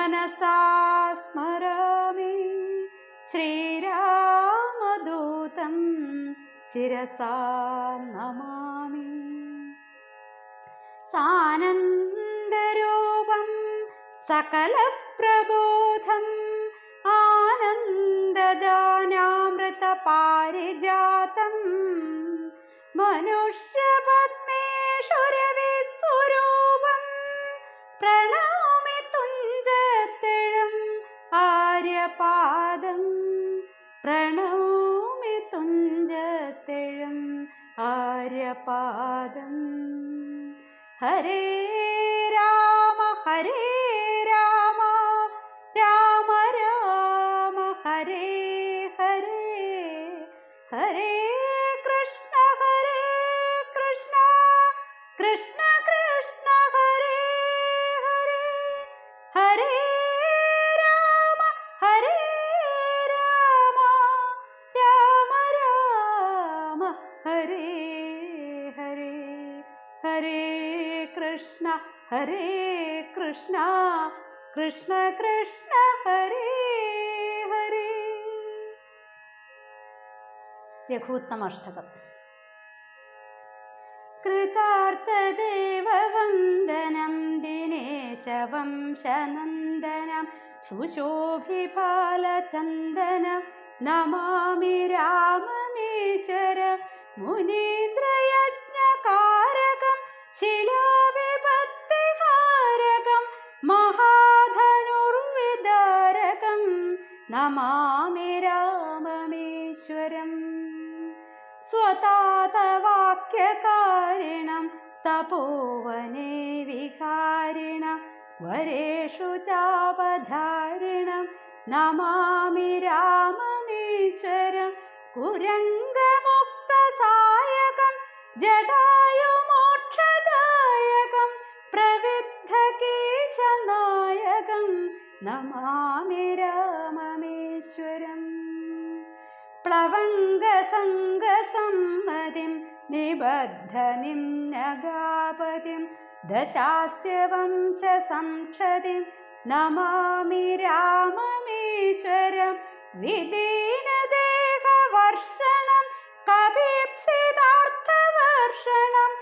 മനസാ സ്മരാമി ശ്രീരാമദൂതം ശിരസാ നമാമി സാനന്ദരൂപം സകലപ്രബോധം ആനന്ദദാനാമൃതപാരിജാതം മനുഷ്യപത്മേശ്വരവിസ്വരൂപം പ്രണാമി തുഞ്ചത്തെഴും ആര്യപാദം പ്രണാമി തുഞ്ചത്തെഴും ആര്യപാദം ഹരേ രാമ ഹരേ രാമ രാമ രാമ ഹരേ ഹരേ ഹരേ കൃഷ്ണ ഹരേ കൃഷ്ണ കൃഷ്ണ കൃഷ്ണ ഹരേ ഹരേ ഹരേ രാമ ഹരേ രാമ രാമ രാമ ഹരേ ഹരേ ഹരേ കൃഷ്ണ ഹരേ കൃഷ്ണ കൃഷ്ണ കൃഷ്ണ ഹരേ ഹരേ രഘൂത്തമാഷ്ടകം കൃതാർത്ഥദേവവന്ദനം ദിനേശവംശനന്ദനം സുശോഭിപാലചന്ദനം നമാമി രാമമീശ്വര മുനീന്ദ്രയജ്ഞകാരകം ശിലാവിപത്തിഹാരകം മഹാധനുർവിദാരകം നമാമി രാമമീശ്വരം സ്വതാതവാക്യകാരിണം തപോവനെ വികാരിണം വരേഷു ചാപധാരിണം നമാമി രാമമീശ്വരം കുരംഗമുക്തസായകം ജടായുമോക്ഷദായകം പ്രവിദ്ധകീശനായകം നമാമി രാമമീശ്വരം പ്ലവംഗസംഗസമ്മതിം നിബദ്ധനിന്നഗാപതിം ദശാസ്യ വംശസംക്ഷതിം നമാമി രാമമീശ്വരം വിദീനദേഹവർഷണം കവീപ്സിതാർത്ഥവർഷണം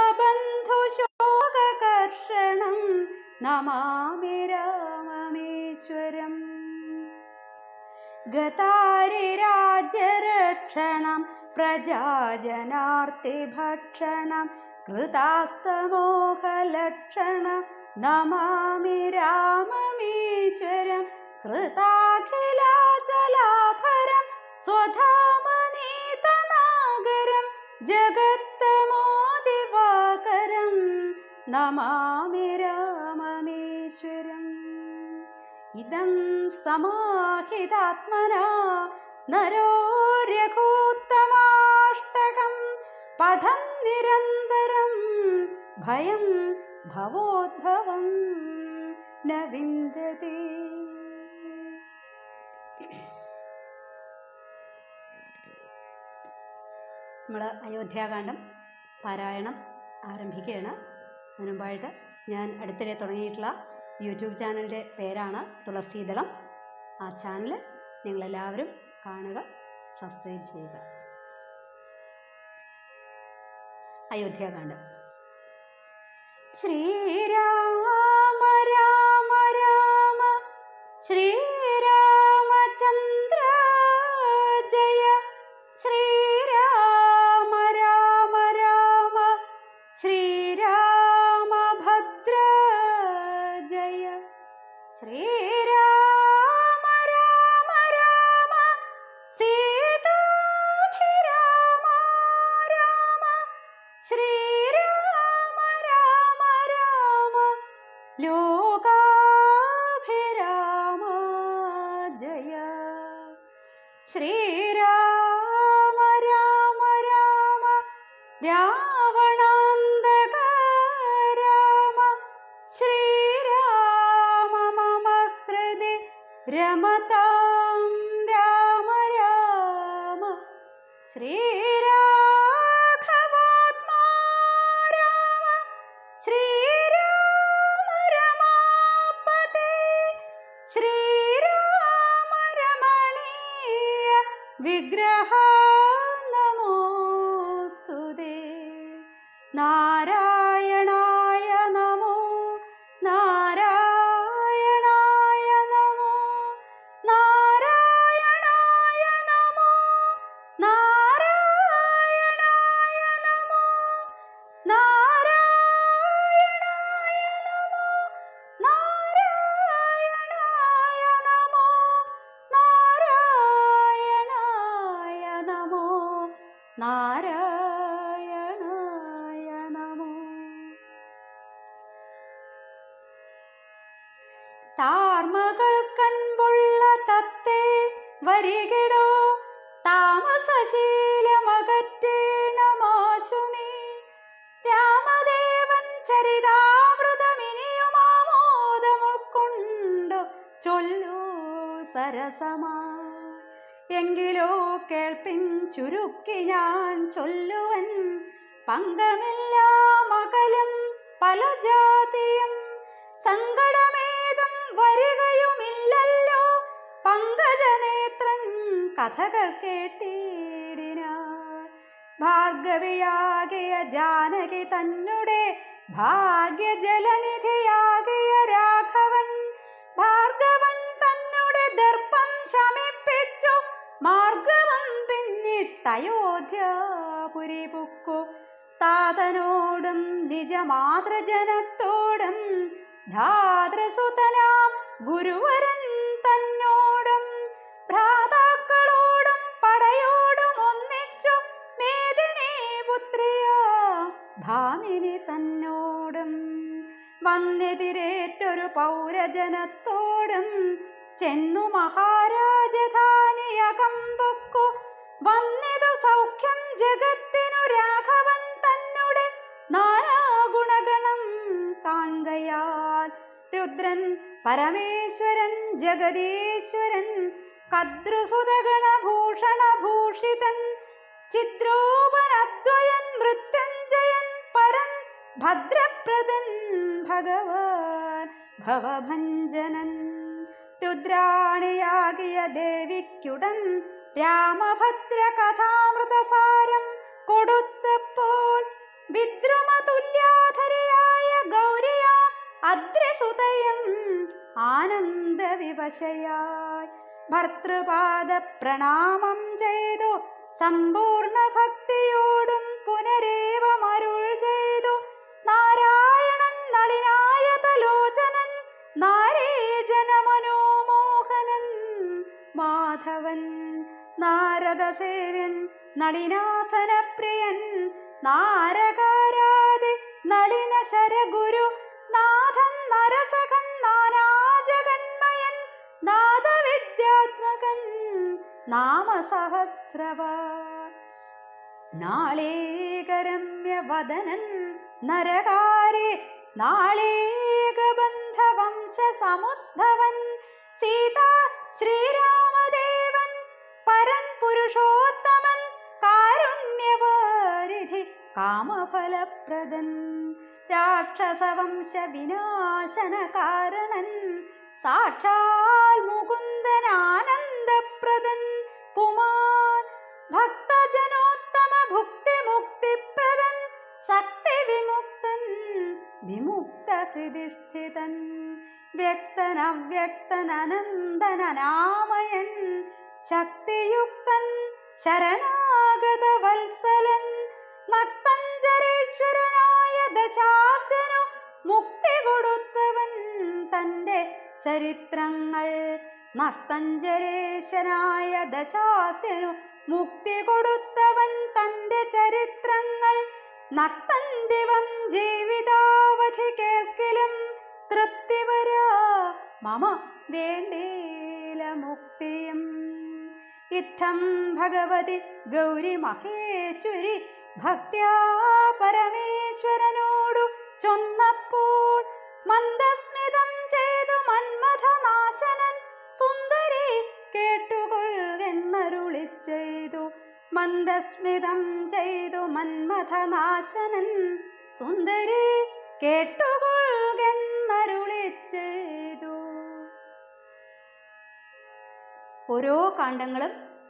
സ്വബന്ധുശോകകർഷണം നമാമി രാമമീശ്വരം ഗതാരിരാജ്യരക്ഷണം പ്രജാജനാർത്തിഭക്ഷണം കൃതാസ്തമോഹലക്ഷണം നമാമി രാമമീശ്വരം കൃതാഖിലാചലാഭരം സ്വധാമനീതനാഗരം ജഗത്തമോദിവാകരം നമാമി രാമമീശ്വരം ഇതം സമാഹിതാത്മനാ നരോ രഘൂത്തമാഷ്ടകം പഠൻ നിരന്തരം ഭയം ഭവോദ്ഭവം ന വിന്ദതി നമ്മൾ അയോധ്യാകാന്ഡം പാരായണം ആരംഭിക്കുകയാണ് അതിനു മുമ്പായിട്ട് ഞാൻ അടുത്തിടെ തുടങ്ങിയിട്ടുള്ള യൂട്യൂബ് ചാനലിൻ്റെ പേരാണ് തുളസീദളം ആ ചാനൽ നിങ്ങളെല്ലാവരും കാണുക സബ്സ്ക്രൈബ് ചെയ്യുക അയോധ്യാകാന്ഡം ശ്രീരാമ രാമ രാമ ശ്രീരാമചന്ദ്ര ജയ ശ്രീരാമ രാമ രാമ ശ്രീരാമഭദ്ര ജയ ശ്രീരാമ രാമ രാമ സീതാഭിരാമ രാമ ശ്രീരാമ രാമ രാമ ലോകാഭിരാമ ജയ ശ്രീരാമ രാമ രാമ രാവണാന്തക രാമ ശ്രീരാമ മമ ഹൃദി രമതാം രാമ രാമ ശ്രീരാഘവാത്മാ രാമ ശ്രീരാമ രമാപതേ വിഗ്രഹ നമോസ്തുതേ നാരായണായ നമോ നാരായണായ നമോ നാരായണായ നമോ നാരായണായ നമോ നാരായണായ നമോ നാരായണായ നമോ നാരായണായ നമോ നാരായണായ നമോ താർമകൾ കൻപുള്ള തത്തെ വരികിടോ താമസശീലമകറ്റേണമാശു നീ രാമദേവൻ ചരിതാമൃതമിനിയുമാമോദമുൾക്കൊണ്ടു ചൊല്ലൂ സരസമാ എങ്കിലോ കേൾപ്പിൻ ചുരുക്കി ഞാൻ ചൊല്ലുവൻ പങ്കമില്ലാ മകലും പല ജാതിയും സങ്കടമേതും വരികയുമില്ലല്ലോ പങ്കജനേത്രൻ കഥകൾ കേട്ടിടിനാൾ ഭാർഗവിയാകിയ ജാനകി തന്നുടെ ഭാഗ്യജലനിധിയാകിയ രാഘവൻ ഭാർഗവൻ തന്നുടെ ദർപ്പം ശമിപ്പിച്ചു മാർഗവം പിന്നിട്ടയോധ്യാപുരി പുക്കു താതനോടും നിജമാതൃജനത്തോടും ധാതൃസുതനാം ഗുരുവരൻ തന്നോടും ഭ്രാതാക്കളോടും പടയോടും ഒന്നിച്ചു മേദിനി പുത്രിയ ഭാമിനി തന്നോടും വന്നെതിരേറ്റൊരു പൗരജനത്തോടും ചെന്നു മഹാരാജധാനിയകം പൊക്കു വന്നിതു സൗഖ്യം ജഗത്തിനു രാഘവൻ തന്നെ നാനാഗുണഗണം കാൺകയാൽ രുദ്രൻ പരമേശ്വരൻ ജഗദീശ്വരൻ കദ്രുസുതഗണഭൂഷണഭൂഷിതൻ ചിദ്രോപനദ്വയൻ മൃത്യുഞ്ജയൻ പരൻ ഭദ്രപ്രദൻ ഭഗവാൻ ഭവഭഞ്ജനൻ രുദ്രാണിയാകിയ ദേവിക്കുടൻ രാമഭദ്ര കഥാമൃതസാരം കൊടുത്തപ്പോൾ വിദ്രുമതുല്യാധരയായ ഗൗരിയാം അദ്രസുതയം ആനന്ദവിവശയായി ഭർത്തൃപാദ പ്രണാമം ചെയ്തു സമ്പൂർണ്ണ ഭക്തിയോടും പുനരേവം അരുൾ ചെയ്തു നാരായണൻ നളിനായ തലോചനൻ നാരേജനമനോമോഹനൻ മാധവൻ നാരദസേവ്യൻ നളിനാസനപ്രിയൻ നാരകാരാതി നളിന ശരഗുരു നാഥൻ നരസഖൻ നാനാജഗന്മയൻ നാദവിദ്യാത്മകൻ നാമസഹസ്രവാൻ നാളേകരമ്യ വദനൻ നരകാരി നാളേകബന്ധവംശ സമുദ്ഭവൻ സീതാ ശ്രീരാമദേവൻ പരൻ പുരുഷോത്തമൻ കാരുണ്യവാരിധി കാമഫലപ്രദൻ രാക്ഷസവംശ വിനാശന കാരണൻ സാക്ഷാൽ മുകുന്ദൻ ആനന്ദപ്രദൻ പുമാൻ ഭക്തജനോത്തമ ഭുക്തി മുക്തിപ്രദൻ സക്തി വിമുക്തൻ വിമുക്ത ഹൃദി സ്ഥിതൻ വ്യക്തൻ അവ്യക്തൻ അനന്തൻ അനാമയൻ ശക്തിയുക്തൻ ശരണാഗത വത്സലൻ നക്തഞ്ചരേശ്വരനായ ദശാസനു മുക്തി കൊടുത്തവൻ തൻ്റെ ചരിത്രങ്ങൾ നക്തഞ്ചരേശനായ ദശാസനു മുക്തി കൊടുത്തവൻ തൻ്റെ ചരിത്രങ്ങൾ നക്തന്തിവം ജീവിതാവധി കേൾക്കിലും തൃപ്തി വരാ മമ വേണ്ടീല മുക്തിയും ഇത്തം ഭഗവതി ഗൗരി മഹേശ്വരി ഭക്ത്യാ പരമേശ്വരനോടു ചൊന്നപ്പോൾ മന്ദസ്മിതം ചെയ്തു മന്മഥനാശനൻ സുന്ദരി കേട്ടുകൊള്ളുകെന്നരുളി ചെയ്തു മന്ദസ്മിതം ചെയ്തു മന്മഥനാശനൻ സുന്ദരി കേട്ടുകൊള്ളുകെന്നരുളി ചെയ്തു ഓരോ കാണ്ഡങ്ങളും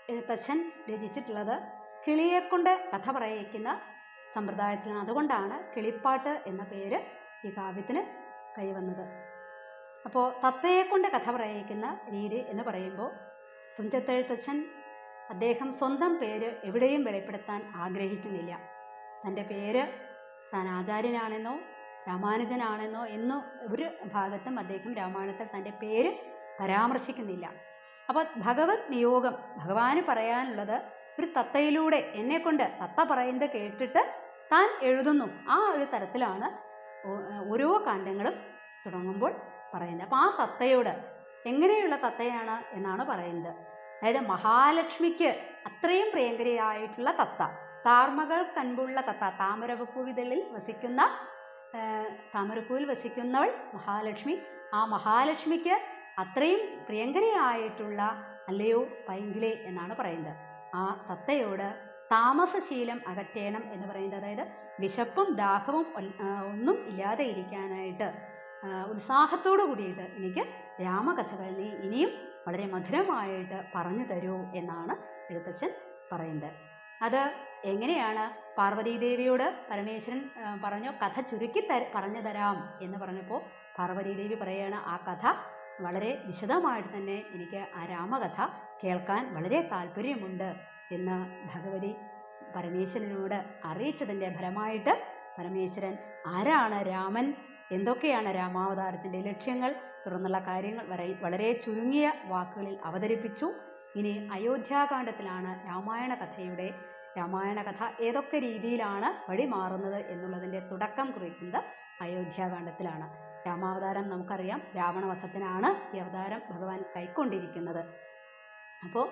എഴുത്തച്ഛൻ രചിച്ചിട്ടുള്ളത് കിളിയെക്കൊണ്ട് കഥ പറയിക്കുന്ന സമ്പ്രദായത്തിലാണ് അതുകൊണ്ടാണ് കിളിപ്പാട്ട് എന്ന പേര് ഈ കാവ്യത്തിന് കൈവന്നത് അപ്പോൾ തത്തയെക്കൊണ്ട് കഥ പറയിക്കുന്ന രീതി എന്ന് പറയുമ്പോൾ തുഞ്ചത്തെഴുത്തച്ഛൻ അദ്ദേഹം സ്വന്തം പേര് എവിടെയും വെളിപ്പെടുത്താൻ ആഗ്രഹിക്കുന്നില്ല തൻ്റെ പേര് താൻ ആചാര്യനാണെന്നോ രാമാനുജനാണെന്നോ എന്നോ ഒരു ഭാഗത്തും അദ്ദേഹം രാമായണത്തിൽ തൻ്റെ പേര് പരാമർശിക്കുന്നില്ല അപ്പോൾ ഭഗവത് നിയോഗം ഭഗവാന് പറയാനുള്ളത് ഒരു തത്തയിലൂടെ എന്നെ കൊണ്ട് തത്ത പറയുന്നത് കേട്ടിട്ട് താൻ എഴുതുന്നു ആ ഒരു തരത്തിലാണ് ഓ- ഓരോ കാണ്ഡങ്ങളും തുടങ്ങുമ്പോൾ പറയുന്നത് അപ്പോൾ ആ തത്തയോട് എങ്ങനെയുള്ള തത്തയാണ് എന്നാണ് പറയുന്നത് അതായത് മഹാലക്ഷ്മിക്ക് അത്രയും പ്രിയങ്കരിയായിട്ടുള്ള തത്ത താർമകൾ കൻപുള്ള തത്ത താമരപ്പൂവിതളിൽ വസിക്കുന്ന ആ, താമരപ്പൂവിൽ വസിക്കുന്നവൾ മഹാലക്ഷ്മി ആ മഹാലക്ഷ്മിക്ക് അത്രയും പ്രിയങ്കരിയായിട്ടുള്ള അല്ലയോ പൈങ്കിളി എന്നാണ് പറയുന്നത് ആ തത്തയോട് താമസശീലം അകറ്റേണം എന്ന് പറയുന്നത് അതായത് വിശപ്പും ദാഹവും ഒൽ- ആ, ഒന്നും ഇല്ലാതെ ഇരിക്കാനായിട്ട് ആ, ഉത്സാഹത്തോടു കൂടിയിട്ട് എനിക്ക് രാമകഥകൾ നീ ഇനിയും വളരെ മധുരമായിട്ട് പറഞ്ഞു തരൂ എന്നാണ് എഴുത്തച്ഛൻ പറയുന്നത് അത് എങ്ങനെയാണ് പാർവതീദേവിയോട് പരമേശ്വരൻ ആ, പറഞ്ഞു കഥ ചുരുക്കി തര പറഞ്ഞു തരാം എന്ന് പറഞ്ഞപ്പോൾ പാർവതീദേവി പറയാണ് ആ കഥ വളരെ വിശദമായിട്ട് തന്നെ എനിക്ക് ആ രാമകഥ കേൾക്കാൻ വളരെ താല്പര്യമുണ്ട് എന്ന് ഭഗവതി പരമേശ്വരനോട് അറിയിച്ചതിൻ്റെ ഫലമായിട്ട് പരമേശ്വരൻ ആരാണ് രാമൻ എന്തൊക്കെയാണ് രാമാവതാരത്തിൻ്റെ ലക്ഷ്യങ്ങൾ തുടർന്നുള്ള കാര്യങ്ങൾ വളരെ വളരെ ചുരുങ്ങിയ വാക്കുകളിൽ അവതരിപ്പിച്ചു ഇനി അയോധ്യാകാന്ഡത്തിലാണ് രാമായണ കഥയുടെ രാമായണ കഥ ഏതൊക്കെ രീതിയിലാണ് വഴിമാറുന്നത് എന്നുള്ളതിൻ്റെ തുടക്കം കുറിക്കുന്നത് അയോധ്യാകാന്ഡത്തിലാണ് രാമാവതാരം നമുക്കറിയാം രാവണവധത്തിനാണ് ഈ അവതാരം ഭഗവാൻ കൈക്കൊണ്ടിരിക്കുന്നത് അപ്പോൾ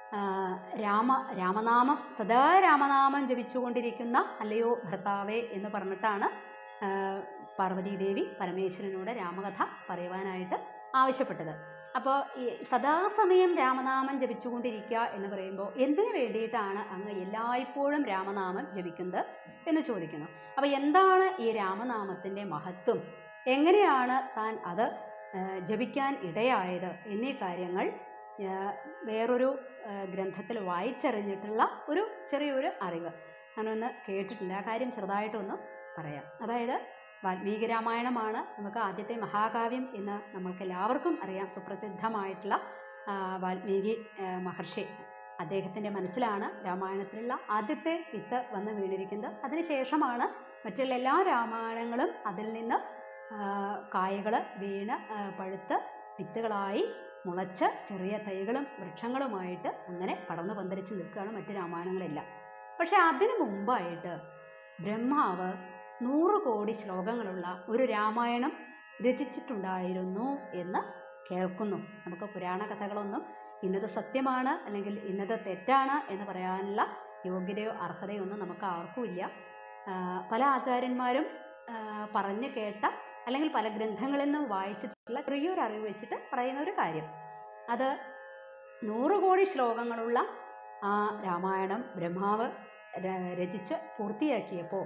രാമ രാമനാമം സദാ രാമനാമം ജപിച്ചുകൊണ്ടിരിക്കുന്ന അല്ലയോ ഭർത്താവേ എന്ന് പറഞ്ഞിട്ടാണ് ആ, പാർവതീദേവി പരമേശ്വരനോട് രാമകഥ പറയുവാനായിട്ട് ആവശ്യപ്പെട്ടത് അപ്പോൾ ഈ സദാസമയം രാമനാമം ജപിച്ചുകൊണ്ടിരിക്കുക എന്ന് പറയുമ്പോൾ എന്തിനു വേണ്ടിയിട്ടാണ് അങ്ങ് എല്ലായ്പ്പോഴും രാമനാമം ജപിക്കുന്നത് എന്ന് ചോദിക്കുന്നു അപ്പോൾ എന്താണ് ഈ രാമനാമത്തിൻ്റെ മഹത്വം എങ്ങനെയാണ് താൻ അത് ആ, ജപിക്കാൻ ഇടയായത് എന്നീ കാര്യങ്ങൾ ആ, വേറൊരു ആ, ഗ്രന്ഥത്തിൽ വായിച്ചറിഞ്ഞിട്ടുള്ള ഒരു ചെറിയൊരു അറിവ് ഞാനൊന്ന് കേട്ടിട്ടുണ്ട് ആ കാര്യം ചെറുതായിട്ടൊന്ന് പറയാം അതായത് വാൽമീകി രാമായണമാണ് നമുക്ക് ആദ്യത്തെ മഹാകാവ്യം എന്ന് നമ്മൾക്ക് എല്ലാവർക്കും അറിയാം സുപ്രസിദ്ധമായിട്ടുള്ള ആ, വാൽമീകി ആ, മഹർഷി അദ്ദേഹത്തിൻ്റെ മനസ്സിലാണ് രാമായണത്തിലുള്ള ആദ്യത്തെ വിത്ത് വന്ന് വീണിരിക്കുന്നത് അതിനുശേഷമാണ് മറ്റുള്ള എല്ലാ രാമായണങ്ങളും അതിൽ നിന്ന് കായകൾ വീണ് ആ, പഴുത്ത് വിത്തുകളായി മുളച്ച് ചെറിയ തൈകളും വൃക്ഷങ്ങളുമായിട്ട് അങ്ങനെ പടർന്നു പന്തലിച്ച് നിൽക്കുകയാണ് മറ്റ് രാമായണങ്ങളെല്ലാം പക്ഷെ അതിനു മുമ്പായിട്ട് ബ്രഹ്മാവ് നൂറ് കോടി ശ്ലോകങ്ങളുള്ള ഒരു രാമായണം രചിച്ചിട്ടുണ്ടായിരുന്നു എന്ന് കേൾക്കുന്നു നമുക്ക് പുരാണ കഥകളൊന്നും ഇന്നത് സത്യമാണ് അല്ലെങ്കിൽ ഇന്നത് തെറ്റാണ് എന്ന് പറയാനുള്ള യോഗ്യതയോ അർഹതയോ ഒന്നും നമുക്ക് ആർക്കും ഇല്ല ആ, പല ആചാര്യന്മാരും ആ, പറഞ്ഞു കേട്ട അല്ലെങ്കിൽ പല ഗ്രന്ഥങ്ങളിൽ നിന്നും വായിച്ചിട്ടുള്ള ചെറിയൊരു അറിവ് വെച്ചിട്ട് പറയുന്ന ഒരു കാര്യം അത് നൂറ് കോടി ശ്ലോകങ്ങളുള്ള ആ രാമായണം ബ്രഹ്മാവ് ര- രചിച്ച് പൂർത്തിയാക്കിയപ്പോൾ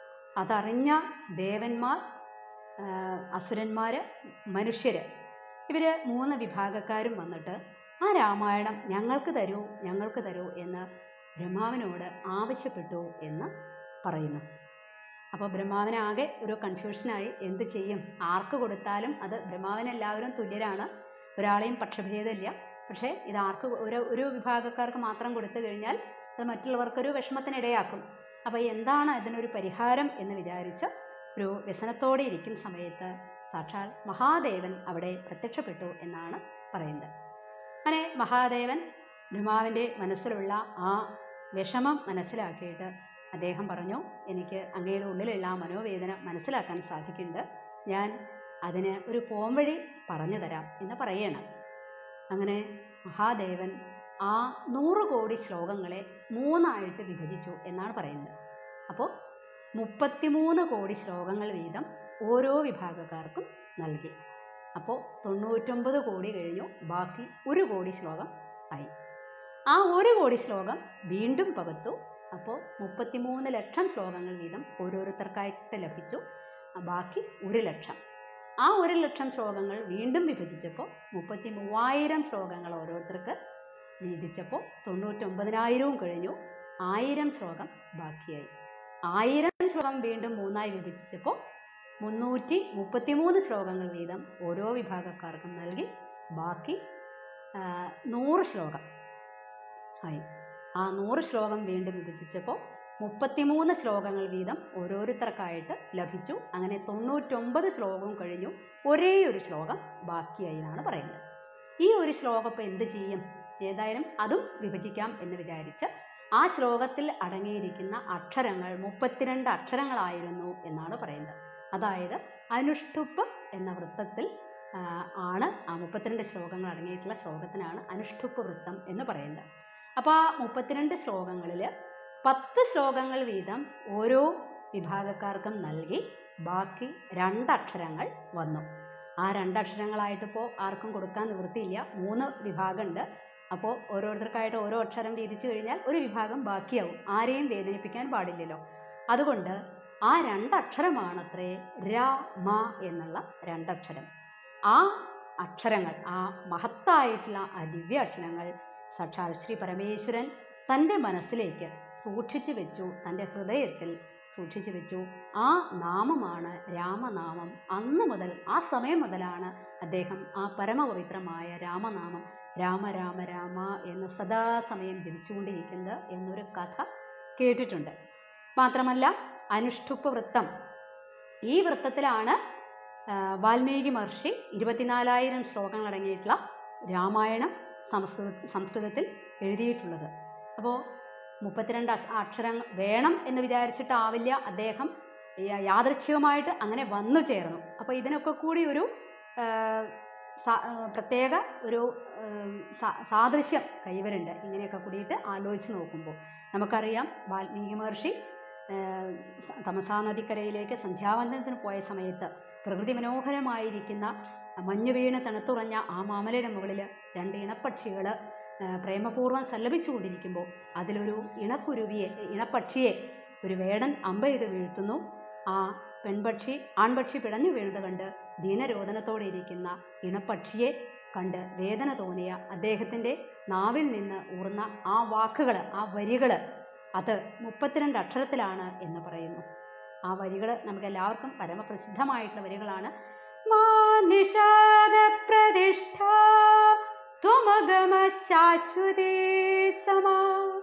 അതറിഞ്ഞ ദേവന്മാർ ആ, അസുരന്മാര് മനുഷ്യര് ഇവര് മൂന്ന് വിഭാഗക്കാരും വന്നിട്ട് ആ രാമായണം ഞങ്ങൾക്ക് തരൂ ഞങ്ങൾക്ക് തരൂ എന്ന് ബ്രഹ്മാവിനോട് ആവശ്യപ്പെട്ടു എന്ന് പറയുന്നു അപ്പോൾ ബ്രഹ്മാവിനാകെ ഒരു കൺഫ്യൂഷനായി എന്ത് ചെയ്യും ആർക്ക് കൊടുത്താലും അത് ബ്രഹ്മാവിന് എല്ലാവരും തുല്യരാണ് ഒരാളെയും പക്ഷഭേദമില്ല പക്ഷേ ഇത് ആർക്ക് ഒരു ഒരു വിഭാഗക്കാർക്ക് മാത്രം കൊടുത്തു കഴിഞ്ഞാൽ അത് മറ്റുള്ളവർക്കൊരു വിഷമത്തിനിടയാക്കും അപ്പോൾ എന്താണ് അതിനൊരു പരിഹാരം എന്ന് വിചാരിച്ച് ഒരു വ്യസനത്തോടെ ഇരിക്കുന്ന സമയത്ത് സാക്ഷാൽ മഹാദേവൻ അവിടെ പ്രത്യക്ഷപ്പെട്ടു എന്നാണ് പറയുന്നത് അങ്ങനെ മഹാദേവൻ ബ്രഹ്മാവിൻ്റെ മനസ്സിലുള്ള ആ വിഷമം മനസ്സിലാക്കിയിട്ട് അദ്ദേഹം പറഞ്ഞു എനിക്ക് അങ്ങയുടെ ഉള്ളിലുള്ള ആ മനോവേദന മനസ്സിലാക്കാൻ സാധിക്കുന്നുണ്ട് ഞാൻ അതിന് ഒരു പോംവഴി പറഞ്ഞു തരാം എന്ന് പറയണം അങ്ങനെ മഹാദേവൻ ആ നൂറ് കോടി ശ്ലോകങ്ങളെ മൂന്നായിട്ട് വിഭജിച്ചു എന്നാണ് പറയുന്നത് അപ്പോൾ മുപ്പത്തിമൂന്ന് കോടി ശ്ലോകങ്ങൾ വീതം ഓരോ വിഭാഗക്കാർക്കും നൽകി അപ്പോൾ തൊണ്ണൂറ്റൊമ്പത് കോടി കഴിഞ്ഞു ബാക്കി ഒരു കോടി ശ്ലോകം ആയി ആ ഒരു കോടി ശ്ലോകം വീണ്ടും പകർത്തു അപ്പോൾ മുപ്പത്തിമൂന്ന് ലക്ഷം ശ്ലോകങ്ങൾ വീതം ഓരോരുത്തർക്കായിട്ട് ലഭിച്ചു ആ ബാക്കി ഒരു ലക്ഷം ആ ഒരു ലക്ഷം ശ്ലോകങ്ങൾ വീണ്ടും വിഭജിച്ചപ്പോൾ മുപ്പത്തി മൂവായിരം ശ്ലോകങ്ങൾ ഓരോരുത്തർക്ക് വീതിച്ചപ്പോൾ തൊണ്ണൂറ്റൊമ്പതിനായിരവും കഴിഞ്ഞു ആയിരം ശ്ലോകം ബാക്കിയായി ആയിരം ശ്ലോകം വീണ്ടും മൂന്നായി വിഭജിച്ചപ്പോൾ മുന്നൂറ്റി മുപ്പത്തിമൂന്ന് ശ്ലോകങ്ങൾ വീതം ഓരോ വിഭാഗക്കാർക്കും നൽകി ബാക്കി ആ, നൂറ് ശ്ലോകം ആയി ആ നൂറ് ശ്ലോകം വീണ്ടും വിഭജിച്ചപ്പോൾ മുപ്പത്തിമൂന്ന് ശ്ലോകങ്ങൾ വീതം ഓരോരുത്തർക്കായിട്ട് ലഭിച്ചു അങ്ങനെ തൊണ്ണൂറ്റൊമ്പത് ശ്ലോകവും കഴിഞ്ഞു ഒരേ ഒരു ശ്ലോകം ബാക്കിയായി എന്നാണ് പറയുന്നത് ഈ ഒരു ശ്ലോകം ഇപ്പോൾ എന്ത് ചെയ്യും ഏതായാലും അതും വിഭജിക്കാം എന്ന് വിചാരിച്ച് ആ ശ്ലോകത്തിൽ അടങ്ങിയിരിക്കുന്ന അക്ഷരങ്ങൾ മുപ്പത്തിരണ്ട് അക്ഷരങ്ങളായിരുന്നു എന്നാണ് പറയുന്നത് അതായത് അനുഷ്ഠുപ്പ് എന്ന വൃത്തത്തിൽ ആ, ആണ് ആ മുപ്പത്തിരണ്ട് ശ്ലോകങ്ങൾ അടങ്ങിയിട്ടുള്ള ശ്ലോകത്തിനാണ് അനുഷ്ഠുപ്പ് വൃത്തം എന്ന് പറയുന്നത് അപ്പോൾ ആ മുപ്പത്തിരണ്ട് ശ്ലോകങ്ങളിൽ പത്ത് ശ്ലോകങ്ങൾ വീതം ഓരോ വിഭാഗക്കാർക്കും നൽകി ബാക്കി രണ്ടക്ഷരങ്ങൾ വന്നു ആ രണ്ടക്ഷരങ്ങളായിട്ടിപ്പോൾ ആർക്കും കൊടുക്കാൻ നിവൃത്തിയില്ല മൂന്ന് വിഭാഗമുണ്ട് അപ്പോൾ ഓരോരുത്തർക്കായിട്ട് ഓരോ അക്ഷരം വീതിച്ചു കഴിഞ്ഞാൽ ഒരു വിഭാഗം ബാക്കിയാവും ആരെയും വേദനിപ്പിക്കാൻ പാടില്ലല്ലോ അതുകൊണ്ട് ആ രണ്ടക്ഷരമാണത്രേ ര മ എന്നുള്ള രണ്ടക്ഷരം ആ അക്ഷരങ്ങൾ ആ മഹത്തായിട്ടുള്ള ആ ദിവ്യ അക്ഷരങ്ങൾ സാക്ഷാൽ ശ്രീ പരമേശ്വരൻ തൻ്റെ മനസ്സിലേക്ക് സൂക്ഷിച്ചു വെച്ചു തൻ്റെ ഹൃദയത്തിൽ സൂക്ഷിച്ചു വെച്ചു ആ നാമമാണ് രാമനാമം അന്ന് മുതൽ ആ സമയം മുതലാണ് അദ്ദേഹം ആ പരമപവിത്രമായ രാമനാമം രാമ രാമ രാമ എന്ന് സദാസമയം ജപിച്ചുകൊണ്ടിരിക്കുന്നത് എന്നൊരു കഥ കേട്ടിട്ടുണ്ട് മാത്രമല്ല അനുഷ്ഠുപ്പ് വൃത്തം ഈ വൃത്തത്തിലാണ് ആ, വാൽമീകി മഹർഷി ഇരുപത്തിനാലായിരം ശ്ലോകങ്ങൾ അടങ്ങിയിട്ടുള്ള രാമായണം സംസ്കൃത സംസ്കൃതത്തിൽ എഴുതിയിട്ടുള്ളത് അപ്പോൾ മുപ്പത്തിരണ്ട് അക്ഷ- അക്ഷരങ്ങൾ വേണം എന്ന് വിചാരിച്ചിട്ടാവില്ല അദ്ദേഹം യ- യാദൃച്ഛികമായിട്ട് അങ്ങനെ വന്നു ചേർന്നു അപ്പോൾ ഇതിനൊക്കെ കൂടി ഒരു ആ, സ- ആ, പ്രത്യേക ഒരു ഉം, സാ- സാദൃശ്യം കൈവരുണ്ട് ഇങ്ങനെയൊക്കെ കൂടിയിട്ട് ആലോചിച്ച് നോക്കുമ്പോൾ നമുക്കറിയാം വാൽമീകി മഹർഷി ആ, സ- തമസാ നദിക്കരയിലേക്ക് സന്ധ്യാവന്തനത്തിന് പോയ സമയത്ത് പ്രകൃതി മനോഹരമായിരിക്കുന്ന മഞ്ഞു വീണ് തണുത്തുറഞ്ഞ ആ മാമലയുടെ മുകളിൽ രണ്ട് ഇണപ്പക്ഷികൾ പ്രേമപൂർവ്വം സല്ലപിച്ചുകൊണ്ടിരിക്കുമ്പോൾ അതിലൊരു ഇണക്കുരുവിയെ ഇണപ്പക്ഷിയെ ഒരു വേടൻ അമ്പ ചെയ്ത് വീഴ്ത്തുന്നു ആ പെൺപക്ഷി ആൺപക്ഷി പിടഞ്ഞു വീഴുന്നത് കണ്ട് ദീനരോധനത്തോടെ ഇരിക്കുന്ന ഇണപ്പക്ഷിയെ കണ്ട് വേദന തോന്നിയ അദ്ദേഹത്തിൻ്റെ നാവിൽ നിന്ന് ഊർന്ന ആ വാക്കുകൾ ആ വരികൾ അത് മുപ്പത്തിരണ്ട് അക്ഷരത്തിലാണ് എന്ന് പറയുന്നു ആ വരികൾ നമുക്ക് എല്ലാവർക്കും പരമപ്രസിദ്ധമായിട്ടുള്ള വരികളാണ് മാ നിഷാദ പ്രതിഷ്ഠ ത്വമഗമ ശാശ്വതേ സമാ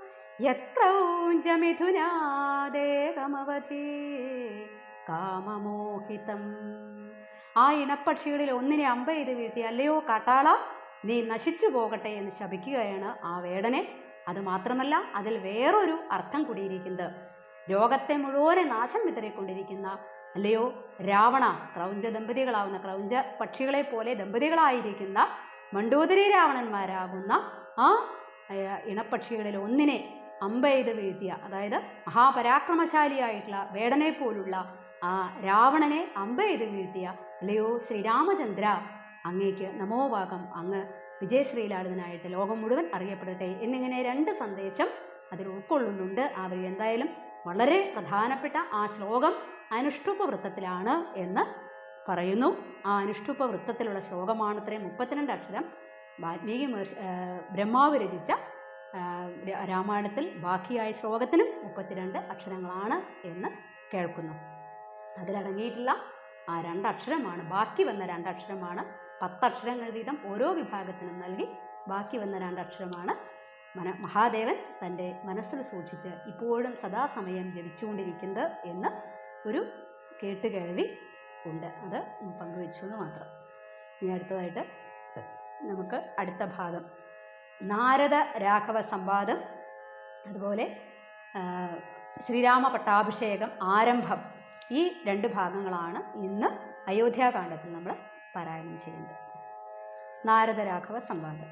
യത്രൗഞ്ചമിഥുനാദേവമവധി കാമമോഹിതം ആ ഇണപ്പക്ഷികളിൽ ഒന്നിനെ അമ്പ ചെയ്ത് വീഴ്ത്തി അല്ലയോ കാട്ടാള നീ നശിച്ചു പോകട്ടെ എന്ന് ശപിക്കുകയാണ് ആ വേടനെ അത് മാത്രമല്ല അതിൽ വേറൊരു അർത്ഥം കൂടിയിരിക്കുന്നത് ലോകത്തെ മുഴുവനെ നാശം വിതറിക്കൊണ്ടിരിക്കുന്ന അല്ലയോ രാവണ ക്രൗഞ്ച ദമ്പതികളാവുന്ന ക്രൗഞ്ച പക്ഷികളെ പോലെ ദമ്പതികളായിരിക്കുന്ന മണ്ടോദരി രാവണന്മാരാകുന്ന ആ ഏർ, ഇണപ്പക്ഷികളിൽ ഒന്നിനെ അമ്പ ചെയ്ത് വീഴ്ത്തിയ അതായത് മഹാപരാക്രമശാലിയായിട്ടുള്ള വേടനെ പോലുള്ള ആ രാവണനെ അമ്പ ചെയ്ത് വീഴ്ത്തിയ അല്ലയോ ശ്രീരാമചന്ദ്ര അങ്ങേക്ക് നമോഭാഗം അങ്ങ് വിജയശ്രീലാളിതനായിട്ട് ലോകം മുഴുവൻ അറിയപ്പെടട്ടെ എന്നിങ്ങനെ രണ്ട് സന്ദേശം അതിൽ ഉൾക്കൊള്ളുന്നുണ്ട് ആ വഴി എന്തായാലും വളരെ പ്രധാനപ്പെട്ട ആ ശ്ലോകം അനുഷ്ഠുപ വൃത്തത്തിലാണ് എന്ന് പറയുന്നു ആ അനുഷ്ഠുപ വൃത്തത്തിലുള്ള ശ്ലോകമാണത്രേ മുപ്പത്തിരണ്ട് അക്ഷരം വാൽമീകി മഹർഷി ആ, ബ്രഹ്മാവ് രചിച്ച ആ, ര- രാമായണത്തിൽ ബാക്കിയായ ശ്ലോകത്തിനും മുപ്പത്തിരണ്ട് അക്ഷരങ്ങളാണ് എന്ന് കേൾക്കുന്നു അതിലടങ്ങിയിട്ടുള്ള ആ രണ്ടക്ഷരമാണ് ബാക്കി വന്ന രണ്ടക്ഷരമാണ് പത്തക്ഷരങ്ങൾ വീതം ഓരോ വിഭാഗത്തിനും നൽകി ബാക്കി വന്ന രണ്ടക്ഷരമാണ് മന മഹാദേവൻ തൻ്റെ മനസ്സിൽ സൂക്ഷിച്ച് ഇപ്പോഴും സദാസമയം ജപിച്ചുകൊണ്ടിരിക്കുന്നത് എന്ന് ഒരു കേട്ടുകേൾവി ഉണ്ട് അത് പങ്കുവെച്ചു എന്ന് മാത്രം ഇനി അടുത്തതായിട്ട് നമുക്ക് അടുത്ത ഭാഗം നാരദ രാഘവ സംവാദം അതുപോലെ ആ, ശ്രീരാമ പട്ടാഭിഷേകം ആരംഭം ഈ രണ്ട് ഭാഗങ്ങളാണ് ഇന്ന് അയോധ്യാകാന്ഡത്തിൽ നമ്മൾ പാരായണം ചെയ്യുന്നത് നാരദ രാഘവ സംവാദം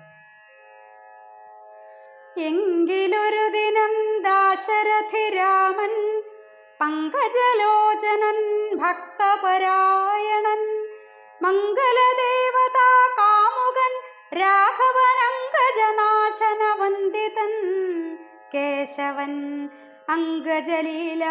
എങ്കിലൊരു ദിനം ദാശരഥി രാമൻ പങ്കജലോചനൻ ഭക്തപരായണൻ മംഗലദേവതാ കാമുകൻ രാഘവനങ്കജനാശന വന്ദിതൻ കേശവൻ അങ്കജലീല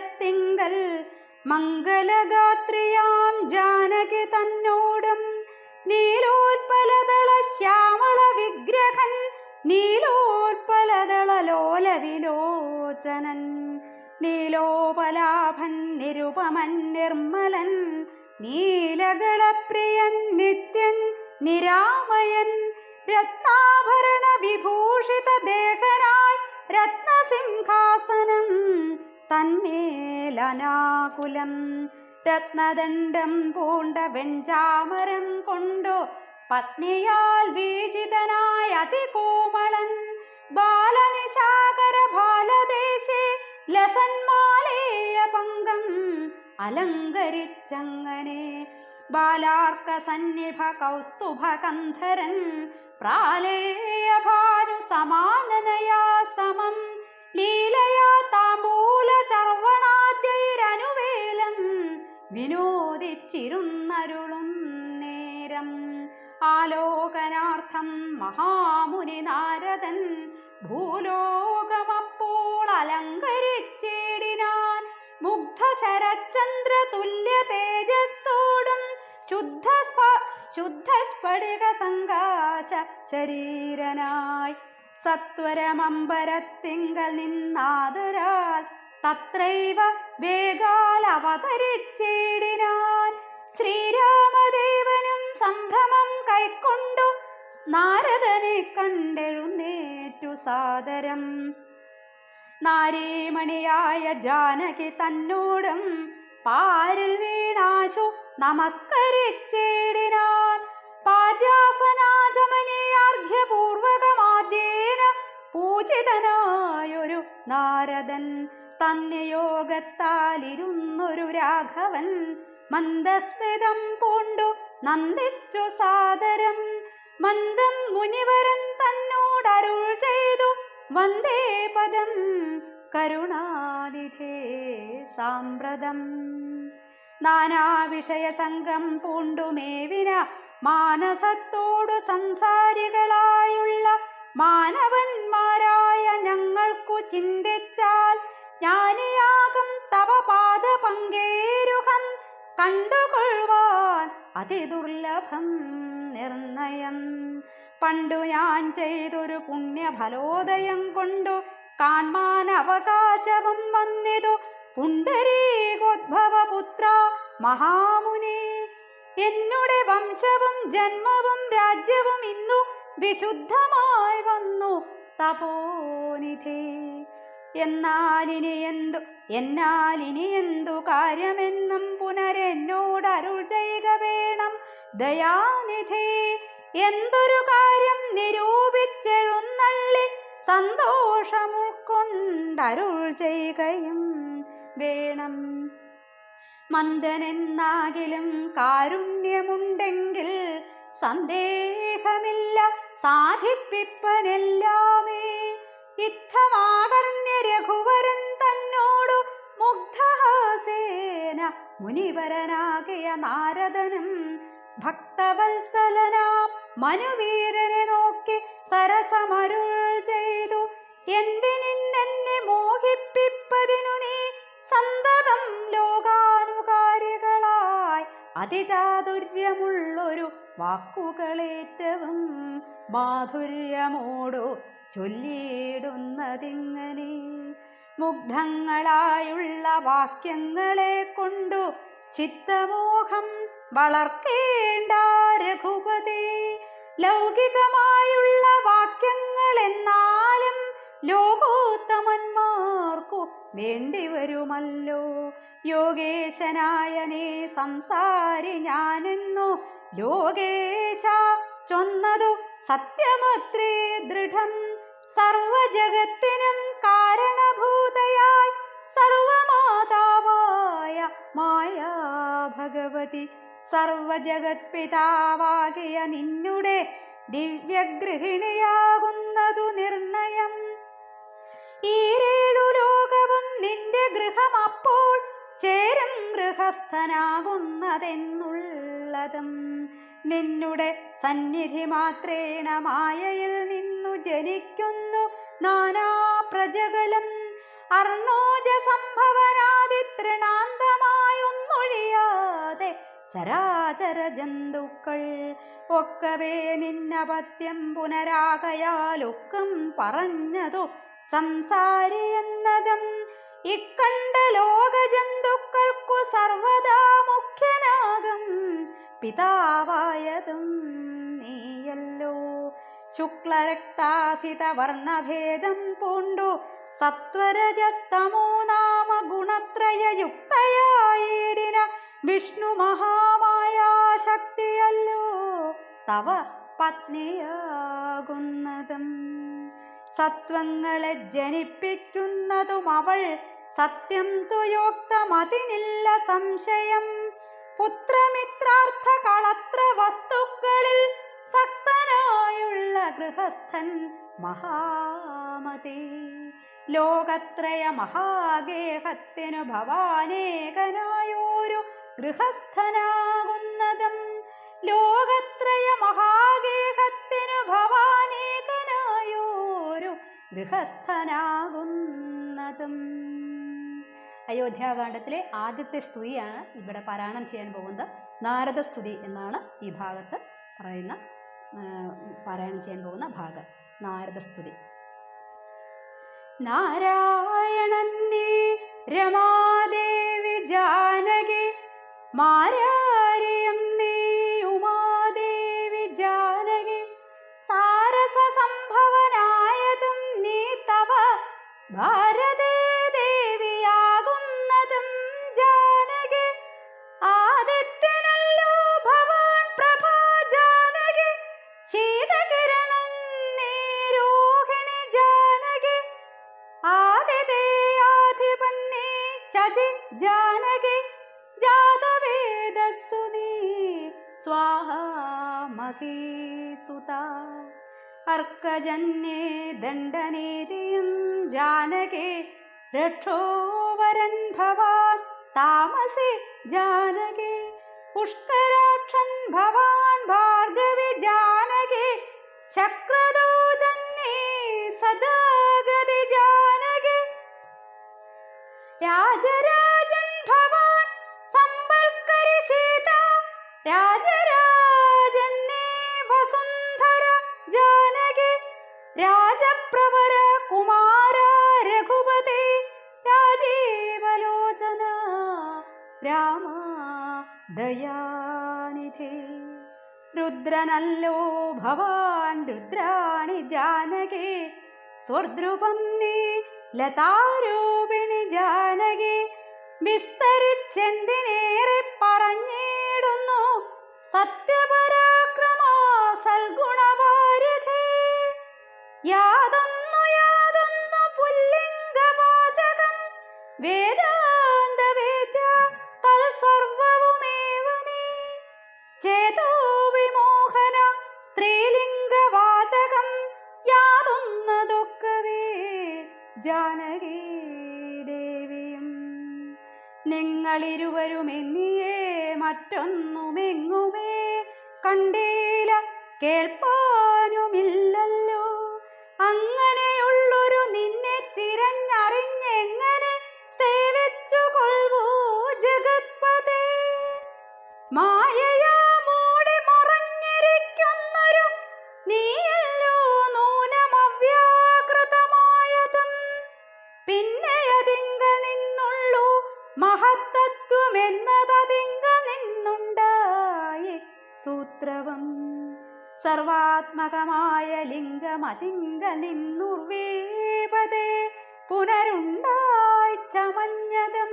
പൂണ്ടന്തപ്പുരത്തിങ്കൽ മംഗലഗാത്രിയാം ജാനകി തന്നോടും നീലോത്പലദള ശ്യാമള വിഗ്രഹൻ നീലോത്പലദള ലോല വിലോചനൻ നീലോപലാഭൻ നിരുപമൻ നിർമ്മലൻ നീലകളപ്രിയൻ നിത്യൻ നിരാമയൻ രത്നാഭരണ വിഭൂഷിത ദേഹനായി രത്നസിംഹാസനം തന്മേലനാകുലം രത്നദണ്ഡം പൂണ്ട വെഞ്ചാമരം കൊണ്ടു പത്നിയാൽ വീജിതനായ അതികോമളൻ ബാലനിശാകര ബാലദേശേ ലസന്മാലേയ പങ്കം അലങ്കരിച്ചങ്ങനെ ബാലാർക്ക സന്നിഭ കൗസ്തുഭ കന്ധരൻ പ്രാലേയ ഭാനു സമാനനയാ സമം ലീലയാ താമ്പൂല ചർവണാദ്യൈരനുവേലം വിനോദിച്ചിരുന്നരുളും നേരം ആലോകനാർത്ഥം മഹാമുനി നാരദൻ ഭൂലോകമപ്പോൾ അലങ്കരിച്ചിടിനാൻ മുഗ്ധ ശരചന്ദ്ര തുല്യ തേജസ്സോടും ശുദ്ധ സ്ഫ- ശുദ്ധ സ്ഫടിക സങ്കാശ ശരീരനായി സത്വരമമ്പരത്തിങ്കൽ നിന്നാദരാൽ തത്രൈവ വേഗാൽ അവതരിച്ചിടിനാൻ ശ്രീരാമദേവനും സംഭ്രമം കൈക്കൊണ്ടു നാരദനെ കണ്ടെഴുന്നേറ്റു സാദരം നാരീമണിയായ ജാനകി തന്നോടും പാരിൽ വീണാശു നമസ്കരിച്ചിടിനാൻ പാദ്യാസനാചമനീയാർഘ്യപൂർവകമാദ്യേന പൂജിതനായൊരു നാരദൻ തന്യയോഗത്താലിരുന്നൊരു രാഘവൻ മന്ദസ്മിതം പൂണ്ടു നന്ദിച്ചു സാദരം മന്ദം മുനിവരൻ തന്നോടരുൾ ചെയ്തു വന്ദേ പദം കരുണാനിധേ സാമ്പ്രതം നാനാവിഷയ സംഘം പൂണ്ടുമേവിന മാനസത്തോടു സംസാരികളായുള്ള മാനവന്മാരായ ഞങ്ങൾക്കു ചിന്തിച്ചാൽ ജ്ഞാനിയാകും തവ പാദ പങ്കേരുഹം കണ്ടുകൊള്ളുവാൻ അതിദുർലഭം നിർണയം പണ്ടു ഞാൻ ചെയ്തൊരു പുണ്യഫലോദയം കൊണ്ടു കാൺമാൻ അവകാശവും വന്നിതു പുണ്ടരീകോദ്ഭവപുത്ര മഹാമുനി എന്നുടെ വംശവും ജന്മവും രാജ്യവും ഇന്നു വിശുദ്ധമായി വന്നു തപോനിധി എന്നാൽ ഇനി എന്തു എന്നാൽ ഇനി എന്തു കാര്യമെന്നും പുനരെന്നോട് അരുൾ ചെയ്യുക വേണം ദയാനിധി എന്തൊരു കാര്യം നിരൂപിച്ചെഴുന്നള്ളി സന്തോഷമുൾക്കൊണ്ടരുൾ ചെയ്യുകയും വേണം മന്ദനെന്നാകിലും കാരുണ്യമുണ്ടെങ്കിൽ സന്ദേഹമില്ല സാധിപ്പിപ്പനെല്ലാമേ ഇത്തമാകർണ്യ രഘുവരൻ തന്നോടു മുഗ്ധഹാസേന മുനിവരനാകിയ നാരദനും ഭക്തവത്സലനാം മനുവീരനെ നോക്കി സരസമരുൾ ചെയ്തു എന്തിനിന്നെന്നെ മോഹിപ്പിപ്പതിനു നീ സന്തതം ലോകാനുകാരികളായി അതിചാതുര്യമുള്ളൊരു വാക്കുകളേറ്റവും മാധുര്യമോടു ചൊല്ലിയിടുന്നതിങ്ങനെ മുഗ്ധങ്ങളായുള്ള വാക്യങ്ങളെ കൊണ്ടു ചിത്തമോഹം വളർക്കേണ്ട രഘുപതി ലൗകികമായുള്ള വാക്യങ്ങൾ എന്നാലും ലോകോത്തമന്മാർക്കു വേണ്ടി വരുമല്ലോ യോഗേശനായ നീ സംസാരി ഞാനെന്നു ലോകേശ ചൊന്നതു സത്യമത്രേ ദൃഢം സർവജഗത്തിനും കാരണഭൂതയായി സർവമാതാവായ മായാ ഭഗവതി സർവജഗത് പിതാവാകിയ നിന്നുടെ ദിവ്യഗൃഹിണിയാകുന്നതു നിർണയം ഈരേഴു ലോകവും നിന്റെ ഗൃഹം അപ്പോൾ ചേരും ഗൃഹസ്ഥനാകുന്നതെന്നുള്ളതും നിന്നുടെ സന്നിധി മാത്രേണ മായയിൽ നിന്നു ജനിക്കുന്നു നാനാ പ്രജകളും അർണോജ സംഭവനാദി തൃണാന്തമായൊന്നൊഴിയാതെ ചരാചര ജന്തുക്കൾ ഒക്കവേ നിന്നപത്യം പുനരാകയാലൊക്കും പറഞ്ഞതു സംസാരി എന്നതും ഇക്കണ്ട ലോകജന്തുക്കൾക്കു സർവദാ മുഖ്യനാകും പിതാവായതും നീയല്ലോ ശുക്ലരക്താസിത വർണ്ണഭേദം പൂണ്ടു സത്വരജസ്തമോ നാമ ഗുണത്രയയുക്തയായിടിന വിഷ്ണു മഹാമായാശക്തിയല്ലോ തവ പത്നിയാകുന്നതും സത്വങ്ങളെ ജനിപ്പിക്കുന്നതും അവൾ സത്യം തുയോക്തമതിനില്ല സംശയം പുത്രമിത്രാർത്ഥ കളത്ര വസ്തുക്കളിൽ സക്തനായുള്ള ഗൃഹസ്ഥൻ മഹാമതി ലോകത്രയ മഹാഗേഹത്തിനു ഭവാനേകനായോരു ഗൃഹസ്ഥനാകുന്നതും ലോകത്രയ മഹാഗേഹത്തിനു ഭവാനേകനായോരു ഗൃഹസ്ഥനാകുന്നതും അയോധ്യാകാന്ഡത്തിലെ ആദ്യത്തെ സ്തുതിയാണ് ഇവിടെ പാരായണം ചെയ്യാൻ പോകുന്നത് നാരദ സ്തുതി എന്നാണ് ഈ ഭാഗത്ത് പറയുന്ന ആ, പാരായണം ചെയ്യാൻ പോകുന്ന ഭാഗം നാരദ സ്തുതി നാരായണൻ നീ രമാദേവി ജാനകി മാരാരിയം നീ ഉമാദേവി ജാനകി സാരസ സംഭവനായതും നീ തവ ഭാരതേ ദേവിയാകുന്നതും ജാനകി ആദിത്യനല്ലോ ഭവാൻ പ്രഭാ ജാനകി ശീതകിരണം നീ രോഹിണി ജാനകി ആദിതേയാധിപൻ നീ ശചി ജാനകി ജാതവേദസ്സു നീ സ്വാഹാമഹീസുത അർക്കജന്യേ ദണ്ഡനീതിയും ജാനകി രക്ഷോവരൻ ഭവാൻ താമസി ജാനകി പുഷ്കരാക്ഷൻ ഭവാൻ ഭാർഗവി ജാനകി ചക്രദൂതൻ നീ സദാഗതി ജാനകി രാജരാജൻ ഭവാൻ സമ്പൽക്കരി സീത രാജരാജൻ നീ വസുന്ധര ജാനകി രാജപ്രവര കുമാര രഘുപതി രാജീവലോചന രാമ ദയാനിധി രുദ്രനല്ലോ ഭവാൻ രുദ്രാണി ജാനകി സ്വർദ്രുപം നീ ലതാരൂപിണി ജാനകി വിസ്തരിച്ചെന്തിനേറെ പറഞ്ഞിടുന്നു സത്യപരാക്രമ സൽഗുണവാരിധി യാതൊന്നു യാതൊന്നു പുല്ലിംഗവാചകം വേദാന്ത വേദ്യ തൽസർവവുമേവ നീ ചേതോ വിമോഹന സ്ത്രീലിംഗവാചകം യാതൊന്നതൊക്കവേ ജാനകി ദേവിയും നിങ്ങളിരുവരും എന്നിയേ മറ്റൊന്നുമെങ്ങുമേ കണ്ടീല കേൾപ്പാനുമില്ലല്ലോ അങ്ങനെയുള്ളൊരു നിന്നെ തിരഞ്ഞറിഞ്ഞെങ്ങനെ സേവിച്ചു കൊള്ളൂ ജഗത്പതേ മായയാ മൂടി മറഞ്ഞിരിക്കുന്നൊരു നീയല്ലോ നൂനമവ്യാകൃതമായതും പിന്നെ അതിങ്കൽ നിന്നുള്ളൂ മഹത്തത്വം എന്നതതിങ്കൽ നിന്നുണ്ടായി സൂത്രവും സർവാത്മകമായ ലിംഗമതിങ്ക നിന്നുർവേപതേ പുനരുണ്ടായി ചമഞ്ഞതും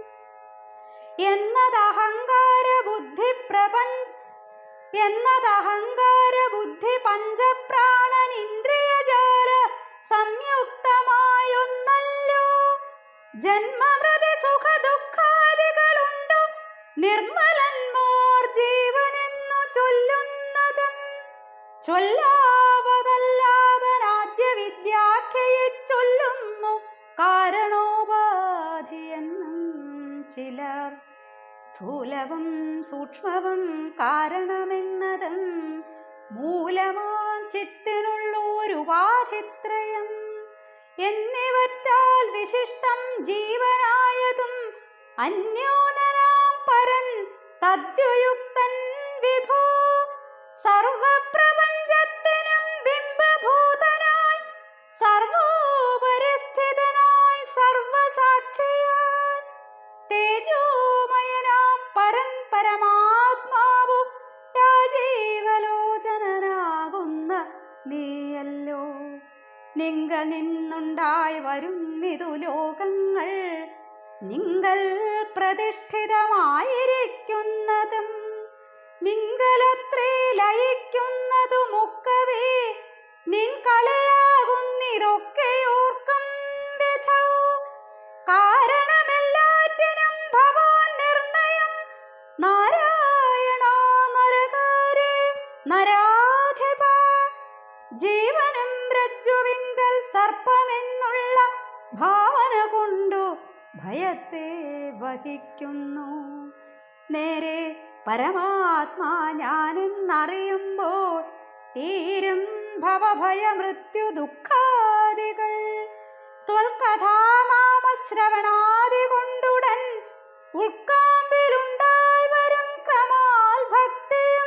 എന്നതഹങ്കാര ബുദ്ധി പ്രപഞ്ച എന്നതഹങ്കാര ബുദ്ധി പഞ്ചപ്രാണൻ ഇന്ദ്രിയജാല സംയുക്തമായൊന്നല്ലോ ജന്മമൃതി സുഖ ദുഃഖാദികളുണ്ടു നിർമ്മലന്മോർ ജീവനെന്നു ചൊല്ലുന്നതും ചൊല്ലാവതല്ലാതനാദ്യ വിദ്യാഖ്യയെ ചൊല്ലുന്നു കാരണോപാധിയെന്നും ചിലർ സ്ഥൂലവും സൂക്ഷ്മവും കാരണമെന്നതും മൂലമാം ചിത്തിനുള്ളൊരുപാധിത്രയം എന്നിവറ്റാൽ വിശിഷ്ടം ജീവനായതും അന്യോനനാം പരൻ സദ്യുയുക്തൻ വിഭോ സർവപ്രപഞ്ചത്തിനും ബിംബഭൂതനായി സർവോപരിസ്ഥിതനായി സർവസാക്ഷിയായി തേജോമയനാം പരൻ പരമാത്മാവു രാജീവലോചനനാകുന്ന നീയല്ലോ നിങ്ങൾ നിന്നുണ്ടായി വരുന്നിതു ലോകങ്ങൾ നിങ്ങൾ പ്രതിഷ്ഠിതമായിരിക്കുന്നതും നിങ്ങളത്രേ ലയിക്കുന്നതുമൊക്കവേ നിൻ കളയാകുന്നിതൊക്കെ ഓർക്കും വിധൗ കാരണമെല്ലാറ്റിനും ഭവാൻ നിർണയം നാരായണ നരകാരേ നരാധിപ ജീവനും രജ്ജുവിങ്കൽ സർപ്പമെന്നുള്ള ഭാവന കൊണ്ടു ഭയത്തെ വഹിക്കുന്നു നേരെ പരമാത്മാ ഞാനെന്നറിയുമ്പോൾ തീരും ഭവഭയ മൃത്യു ദുഃഖാദികൾ ത്വൽകഥാനാമശ്രവണാദി കൊണ്ടുടൻ ഉൾക്കാമ്പിലുണ്ടായി വരും ക്രമാൽ ഭക്തിയും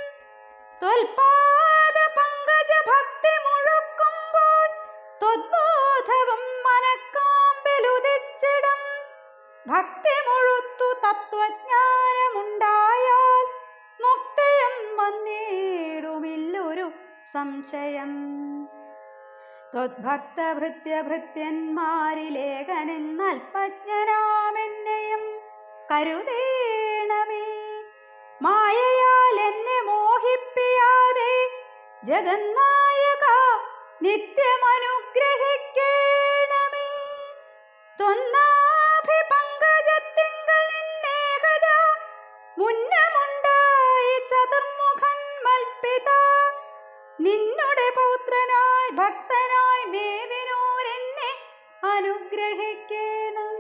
ത്വൽപാദ പങ്കജ ഭക്തി മുഴുക്കുമ്പോൾ ത്വദ്ബോധവും മനക്കാമ്പിലുദിച്ചിടും ഭക്തി മുഴുത്തു തത്വജ്ഞാനമുണ്ടായാൽ മുക്തിയും വന്നിടുമില്ലൊരു സംശയം ത്വദ്ഭക്തഭൃത്യഭൃത്യന്മാരിലേഖനെന്നൽപജ്ഞനാമെന്നെയും കരുതേണമേ മായയാൽ എന്നെ മോഹിപ്പിയാതെ ജഗന്നായക നിത്യമനുഗ്രഹിക്കേണമേ ത്വന്നാഭി പങ്കജത്തിങ്കൽ നിന്നേകത മുന്നമുണ്ടായി ചതുർമുഖൻ മൽപ്പിത നിന്നുടെ പൗത്രനായി ഭക്തനായി മേവിനോരെന്നെ അനുഗ്രഹിക്കണം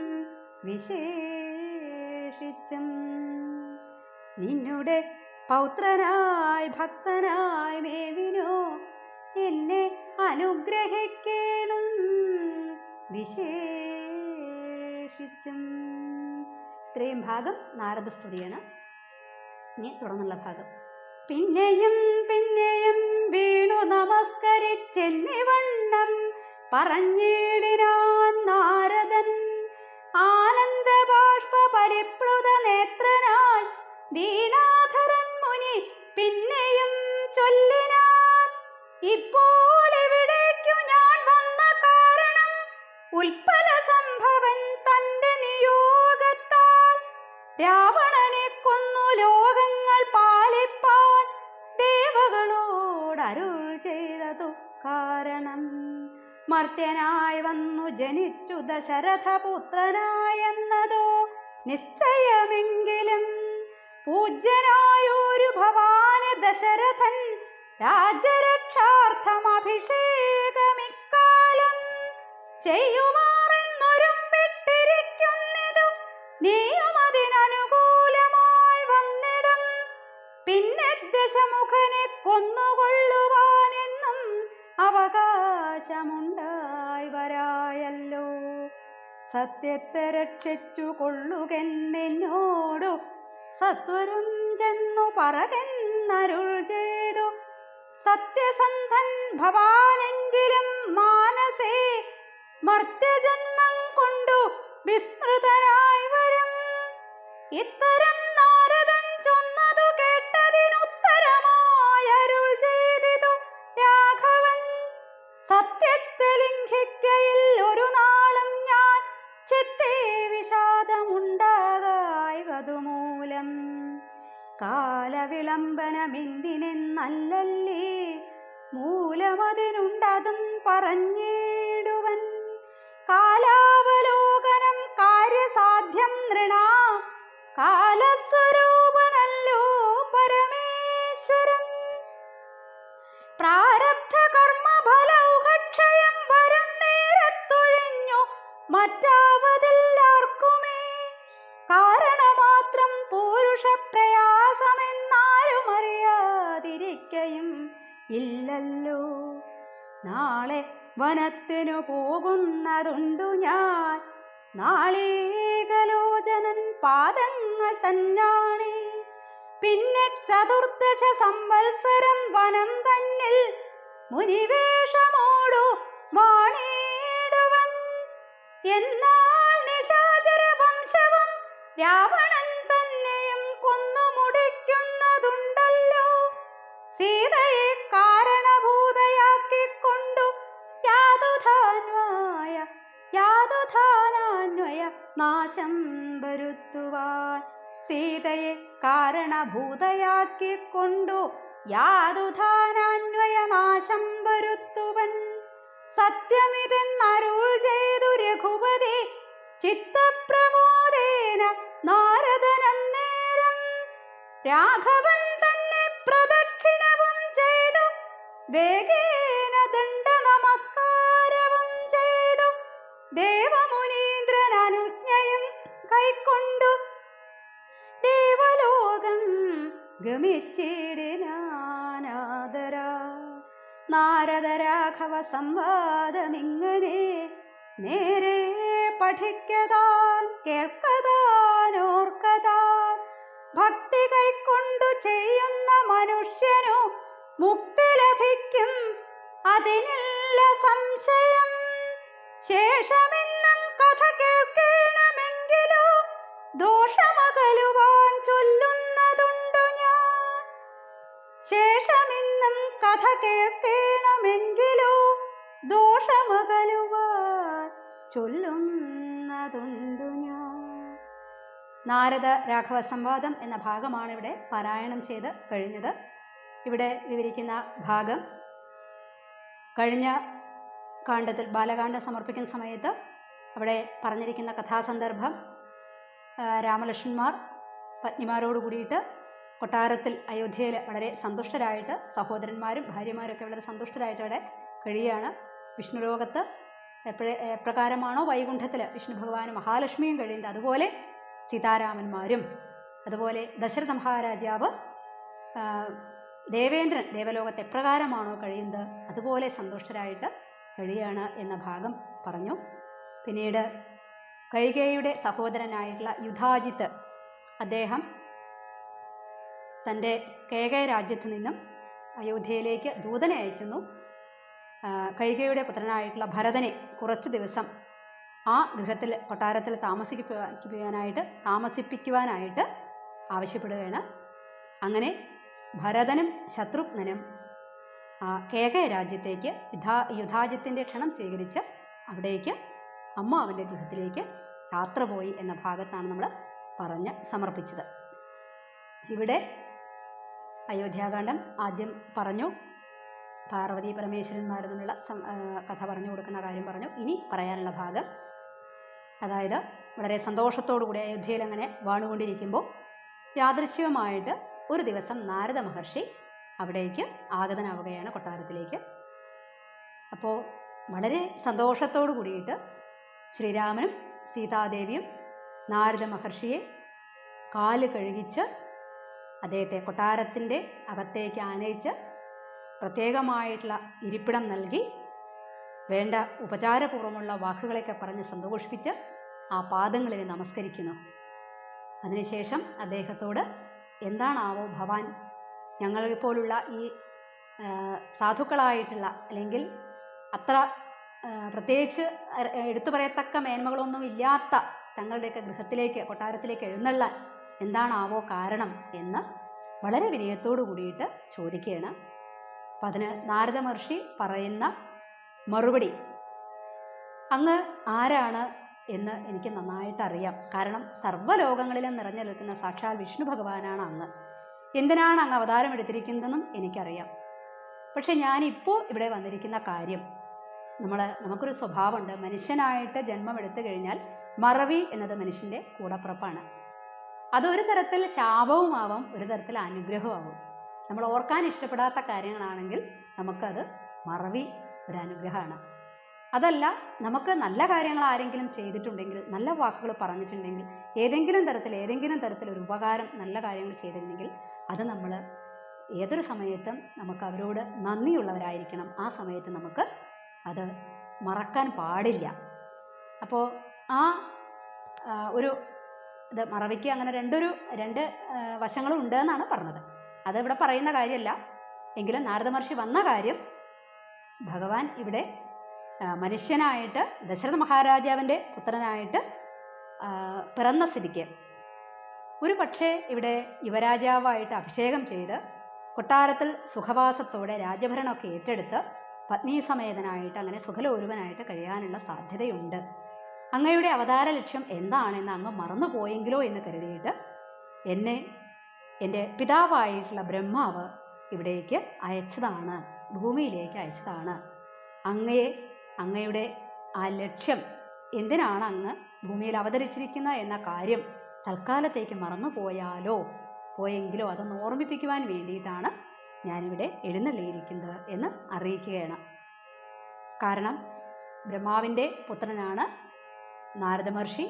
വിശേഷിച്ചും നിന്നുടെ പൗത്രനായി ഭക്തനായി മേവിനോ എന്നെ അനുഗ്രഹിക്കണം വിശേഷിച്ചും ഇത്രയും ഭാഗം നാരദസ്തുതിയാണ് ഇനി തുടർന്നുള്ള ഭാഗം പിന്നെയും പിന്നെയും വീണു നമസ്കരിച്ചെന്നിവണ്ണം പറഞ്ഞിടിനാൻ നാരദൻ ആനന്ദ ബാഷ്പ പരിപ്ലുത നേത്രനായി വീണാധരൻ മുനി പിന്നെയും ചൊല്ലിനാൻ ഇപ്പോൾ ഇവിടേക്കു ഞാൻ വന്ന കാരണം ഉൽപ്പല സംഭവൻ തന്റെ നിയോഗത്താൽ രാവണനെ കൊന്നു ലോകങ്ങൾ പാലിപ്പാൻ ദേവകളോട് അരുൾ ചെയ്തതു കാരണം മർത്യനായി വന്നു ജനിച്ചു ദശരഥപുത്രനായെന്നതോ നിശ്ചയമെങ്കിലും പൂജ്യനായൊരു ഭവാന് ദശരഥൻ രാജ്യരക്ഷാർത്ഥം അഭിഷേകമിക്കാലം ചെയ്യുമാറെന്നൊരുമ്പിട്ടിരിക്കുന്നതു നീയും അതിനനുകൂലമായി വന്നിടും പിന്നെ ദശമുഖനെ കൊന്നുകൊള്ളുവാനെന്നും അവകാശമുണ്ടായി വരായല്ലോ സത്യത്തെ രക്ഷിച്ചു കൊള്ളുകെന്നോടു സത്വരം ചെന്നു പറകെന്നരുൾ ചെയ്തു സത്യസന്ധൻ ഭവാനെങ്കിലും മാനസേ മർത്യജന്മം കൊണ്ടു വിസ്മൃതനായി വരും ഇത്തരം നാരദൻ ചൊന്നതു കേട്ടതിനുത്തരമായി അരുൾ ചെയ്തിതു രാഘവൻ സത്യത്തെ ലംഘിക്കയിൽ ഒരു നാളും ഞാൻ ചിത്തേ വിഷാദമുണ്ടാകായി അതുമൂലം കാലവിളംബനമെന്തിനെന്നല്ലല്ലേ മൂലമതിനുണ്ടതും പറഞ്ഞിടുവൻ കാലാവലോകനം കാര്യസാധ്യം നൃണ കാലസ്വരൂപനല്ലോ പരമേശ്വരൻ പ്രാരബ്ധ കർമ്മ ഫലൗഘക്ഷയം വരും നേരത്തൊഴിഞ്ഞു മറ്റാവതെല്ലാവർക്കുമേ കാരണമാത്രം പുരുഷ പ്രയാസമെന്നാരും അറിയാതിരിക്കയും ഇല്ലല്ലോ നാളെ വനത്തിനു പോകുന്നതുണ്ടു ഞാൻ നാളീകലോചനൻ പാദങ്ങൾ വർഷങ്ങൾ തന്നാണേ പിന്നെ ചതുർദശ സംവത്സരം വനം തന്നിൽ മുനിവേഷമോടു വാണിടുവൻ എന്നാൽ നിശാചര വംശവും രാവണൻ തന്നെയും കൊന്നു മുടിക്കുന്നതുണ്ടല്ലോ സീതയെ കാരണഭൂതയാക്കിക്കൊണ്ടു യാതുധാന്വായ യാതുധാനാന്വയ നാശം വരുത്തുവാൻ സീതയെ കാരണഭൂതയാക്കിക്കൊണ്ടു യാതുധാനാന്വയ നാശം വരുത്തുവൻ സത്യമിതെന്നരുൾ ചെയ്തു രഘുപതി ചിത്തപ്രമോദേന നാരദനന്നേരം രാഘവൻ തന്നെ പ്രദക്ഷിണവും ചെയ്തു വേഗേന ദണ്ഡ നമസ്കാരവും ചെയ്തു ദേവമുനീന്ദ്രൻ അനുജ്ഞയും കൈക്കൊണ്ടു ദേവലോകം ഗമിച്ചിടിനാനാദര നാരദരാഘവ സംവാദമിങ്ങനെ നേരെ പഠിക്കതാൻ കേൾക്കതാൻ ഓർക്കതാൻ ഭക്തി കൈക്കൊണ്ടു ചെയ്യുന്ന മനുഷ്യനു മുക്തി ലഭിക്കും അതിനില്ല സംശയം ശേഷമെന്നും കഥ കേൾക്കണമെങ്കിലോ ദോഷമകലുവാൻ ചൊല്ലുന്നതുണ്ടു ഞാൻ ശേഷമെന്നും കഥ കേൾക്കണമെങ്കിലോ ദോഷമകലുവാൻ ചൊല്ലുന്നതുണ്ടു ഞാൻ നാരദ രാഘവ സംവാദം എന്ന ഭാഗമാണ് ഇവിടെ പാരായണം ചെയ്ത് കഴിഞ്ഞത് ഇവിടെ വിവരിക്കുന്ന ഭാഗം കഴിഞ്ഞ കാണ്ഡത്തിൽ ബാലകാണ്ഡം സമർപ്പിക്കുന്ന സമയത്ത് അവിടെ പറഞ്ഞിരിക്കുന്ന കഥാസന്ദർഭം ആ, രാമലക്ഷ്മണന്മാർ പത്നിമാരോട് കൂടിയിട്ട് കൊട്ടാരത്തിൽ അയോധ്യയിൽ വളരെ സന്തുഷ്ടരായിട്ട് സഹോദരന്മാരും ഭാര്യമാരൊക്കെ വളരെ സന്തുഷ്ടരായിട്ട് അവിടെ കഴിയുകയാണ് വിഷ്ണുലോകത്ത് എപ്പോഴേ എപ്രകാരമാണോ വൈകുണ്ഠത്തിൽ വിഷ്ണു ഭഗവാനും മഹാലക്ഷ്മിയും കഴിയുന്നത് അതുപോലെ സീതാരാമന്മാരും അതുപോലെ ദശരഥ മഹാരാജാവ് ആ, ദേവേന്ദ്രൻ ദേവലോകത്ത് എപ്രകാരമാണോ കഴിയുന്നത് അതുപോലെ സന്തുഷ്ടരായിട്ട് കഴിയുകയാണ് എന്ന ഭാഗം പറഞ്ഞു പിന്നീട് കൈകേയുടെ സഹോദരനായിട്ടുള്ള യുധാജിത്ത് അദ്ദേഹം തൻ്റെ കേകയ രാജ്യത്ത് നിന്നും അയോധ്യയിലേക്ക് ദൂതനെ അയക്കുന്നു ആ, കൈകയുടെ പുത്രനായിട്ടുള്ള ഭരതനെ കുറച്ച് ദിവസം ആ ഗൃഹത്തിൽ കൊട്ടാരത്തിൽ താമസിപ്പിക്കുവാനായിട്ട് താമസിപ്പിക്കുവാനായിട്ട് ആവശ്യപ്പെടുകയാണ് അങ്ങനെ ഭരതനും ശത്രുഘ്നനും ആ കേകയ രാജ്യത്തേക്ക് യുധാ യുധാജിത്തിൻ്റെ ക്ഷണം സ്വീകരിച്ച് അവിടേക്ക് അമ്മാവൻ്റെ ഗൃഹത്തിലേക്ക് യാത്ര പോയി എന്ന ഭാഗത്താണ് നമ്മൾ പറഞ്ഞ് സമർപ്പിച്ചത് ഇവിടെ അയോധ്യാകാന്ഡം ആദ്യം പറഞ്ഞു പാർവതി പരമേശ്വരന്മാർ തമ്മിലുള്ള സം- ആ, കഥ പറഞ്ഞു കൊടുക്കുന്ന കാര്യം പറഞ്ഞു ഇനി പറയാനുള്ള ഭാഗം അതായത് വളരെ സന്തോഷത്തോടു കൂടി അയോധ്യയിൽ അങ്ങനെ വാണുകൊണ്ടിരിക്കുമ്പോൾ യാദൃച്ഛികമായിട്ട് ഒരു ദിവസം നാരദ മഹർഷി അവിടേക്ക് ആഗതനാവുകയാണ് കൊട്ടാരത്തിലേക്ക് അപ്പോൾ വളരെ സന്തോഷത്തോടു കൂടിയിട്ട് ശ്രീരാമനും സീതാദേവിയും നാരദ മഹർഷിയെ കാല് കഴുകിച്ച് അദ്ദേഹത്തെ കൊട്ടാരത്തിൻ്റെ അകത്തേക്ക് ആനയിച്ച് പ്രത്യേകമായിട്ടുള്ള ഇരിപ്പിടം നൽകി വേണ്ട ഉപചാരപൂർവ്വമുള്ള വാക്കുകളൊക്കെ പറഞ്ഞ് സന്തോഷിപ്പിച്ച് ആ പാദങ്ങളിൽ നമസ്കരിക്കുന്നു അതിനുശേഷം അദ്ദേഹത്തോട് എന്താണാവോ ഭവാൻ ഞങ്ങളെ പോലുള്ള ഈ ആ, സാധുക്കളായിട്ടുള്ള അല്ലെങ്കിൽ അത്ര ആ, പ്രത്യേകിച്ച് അ- എടുത്തു പറയത്തക്ക മേന്മകളൊന്നും ഇല്ലാത്ത തങ്ങളുടെയൊക്കെ ഗൃഹത്തിലേക്ക് കൊട്ടാരത്തിലേക്ക് എഴുന്നള്ളാൻ എന്താണാവോ കാരണം എന്ന് വളരെ വിനയത്തോടു കൂടിയിട്ട് ചോദിക്കുകയാണ് അപ്പം അതിന് നാരദ മഹർഷി പറയുന്ന മറുപടി അങ്ങ് ആരാണ് എന്ന് എനിക്ക് നന്നായിട്ട് അറിയാം കാരണം സർവ്വലോകങ്ങളിലും നിറഞ്ഞു നിൽക്കുന്ന സാക്ഷാൽ വിഷ്ണു ഭഗവാനാണ് അങ്ങ് എന്തിനാണ് അങ്ങ് അവതാരം എടുത്തിരിക്കുന്നതെന്നും എനിക്കറിയാം പക്ഷെ ഞാനിപ്പോൾ ഇവിടെ വന്നിരിക്കുന്ന കാര്യം നമ്മൾ നമുക്കൊരു സ്വഭാവമുണ്ട് മനുഷ്യനായിട്ട് ജന്മം എടുത്തു കഴിഞ്ഞാൽ മറവി എന്നത് മനുഷ്യൻ്റെ കൂടപ്പിറപ്പാണ് അതൊരു തരത്തിൽ ശാപവുമാവാം ഒരു തരത്തിൽ അനുഗ്രഹമാവും നമ്മൾ ഓർക്കാൻ ഇഷ്ടപ്പെടാത്ത കാര്യങ്ങളാണെങ്കിൽ നമുക്കത് മറവി ഒരു അനുഗ്രഹമാണ് അതല്ല നമുക്ക് നല്ല കാര്യങ്ങൾ ആരെങ്കിലും ചെയ്തിട്ടുണ്ടെങ്കിൽ നല്ല വാക്കുകൾ പറഞ്ഞിട്ടുണ്ടെങ്കിൽ ഏതെങ്കിലും തരത്തിൽ ഏതെങ്കിലും തരത്തിൽ ഒരു ഉപകാരം നല്ല കാര്യങ്ങൾ ചെയ്തിട്ടുണ്ടെങ്കിൽ അത് നമ്മൾ ഏതൊരു സമയത്തും നമുക്ക് അവരോട് നന്ദിയുള്ളവരായിരിക്കണം ആ സമയത്ത് നമുക്ക് അത് മറക്കാൻ പാടില്ല അപ്പോൾ ആ ആ, ഒരു ഇത് മറവിക്ക് അങ്ങനെ രണ്ടൊരു രണ്ട് ആ, വശങ്ങളും ഉണ്ട് എന്നാണ് പറഞ്ഞത് അത് ഇവിടെ പറയുന്ന കാര്യമല്ല എങ്കിലും നാരദ മഹർഷി വന്ന കാര്യം ഭഗവാൻ ഇവിടെ ആ, മനുഷ്യനായിട്ട് ദശരഥ മഹാരാജാവിൻ്റെ പുത്രനായിട്ട് ആ, പിറന്ന സ്ഥിതിക്ക് ഒരു പക്ഷേ ഇവിടെ യുവരാജാവായിട്ട് അഭിഷേകം ചെയ്ത് കൊട്ടാരത്തിൽ സുഖവാസത്തോടെ രാജഭരണമൊക്കെ ഏറ്റെടുത്ത് പത്നി സമേതനായിട്ട് അങ്ങനെ സുഖലോലുവനായിട്ട് കഴിയാനുള്ള സാധ്യതയുണ്ട് അങ്ങയുടെ അവതാര ലക്ഷ്യം എന്താണെന്ന് അങ്ങ് മറന്നുപോയെങ്കിലോ എന്ന് കരുതിയിട്ട് എന്നെ എൻ്റെ പിതാവായിട്ടുള്ള ബ്രഹ്മാവ് ഇവിടേക്ക് അയച്ചതാണ് ഭൂമിയിലേക്ക് അയച്ചതാണ് അങ്ങയെ അങ്ങയുടെ ആ ലക്ഷ്യം എന്തിനാണ് അങ്ങ് ഭൂമിയിൽ അവതരിച്ചിരിക്കുന്നത് എന്ന കാര്യം തൽക്കാലത്തേക്ക് മറന്നുപോയാലോ പോയെങ്കിലോ അതൊന്ന് ഓർമ്മിപ്പിക്കുവാൻ വേണ്ടിയിട്ടാണ് ഞാനിവിടെ എഴുന്നള്ളിയിരിക്കുന്നത് എന്ന് അറിയിക്കുകയാണ് കാരണം ബ്രഹ്മാവിൻ്റെ പുത്രനാണ് നാരദ മഹർഷി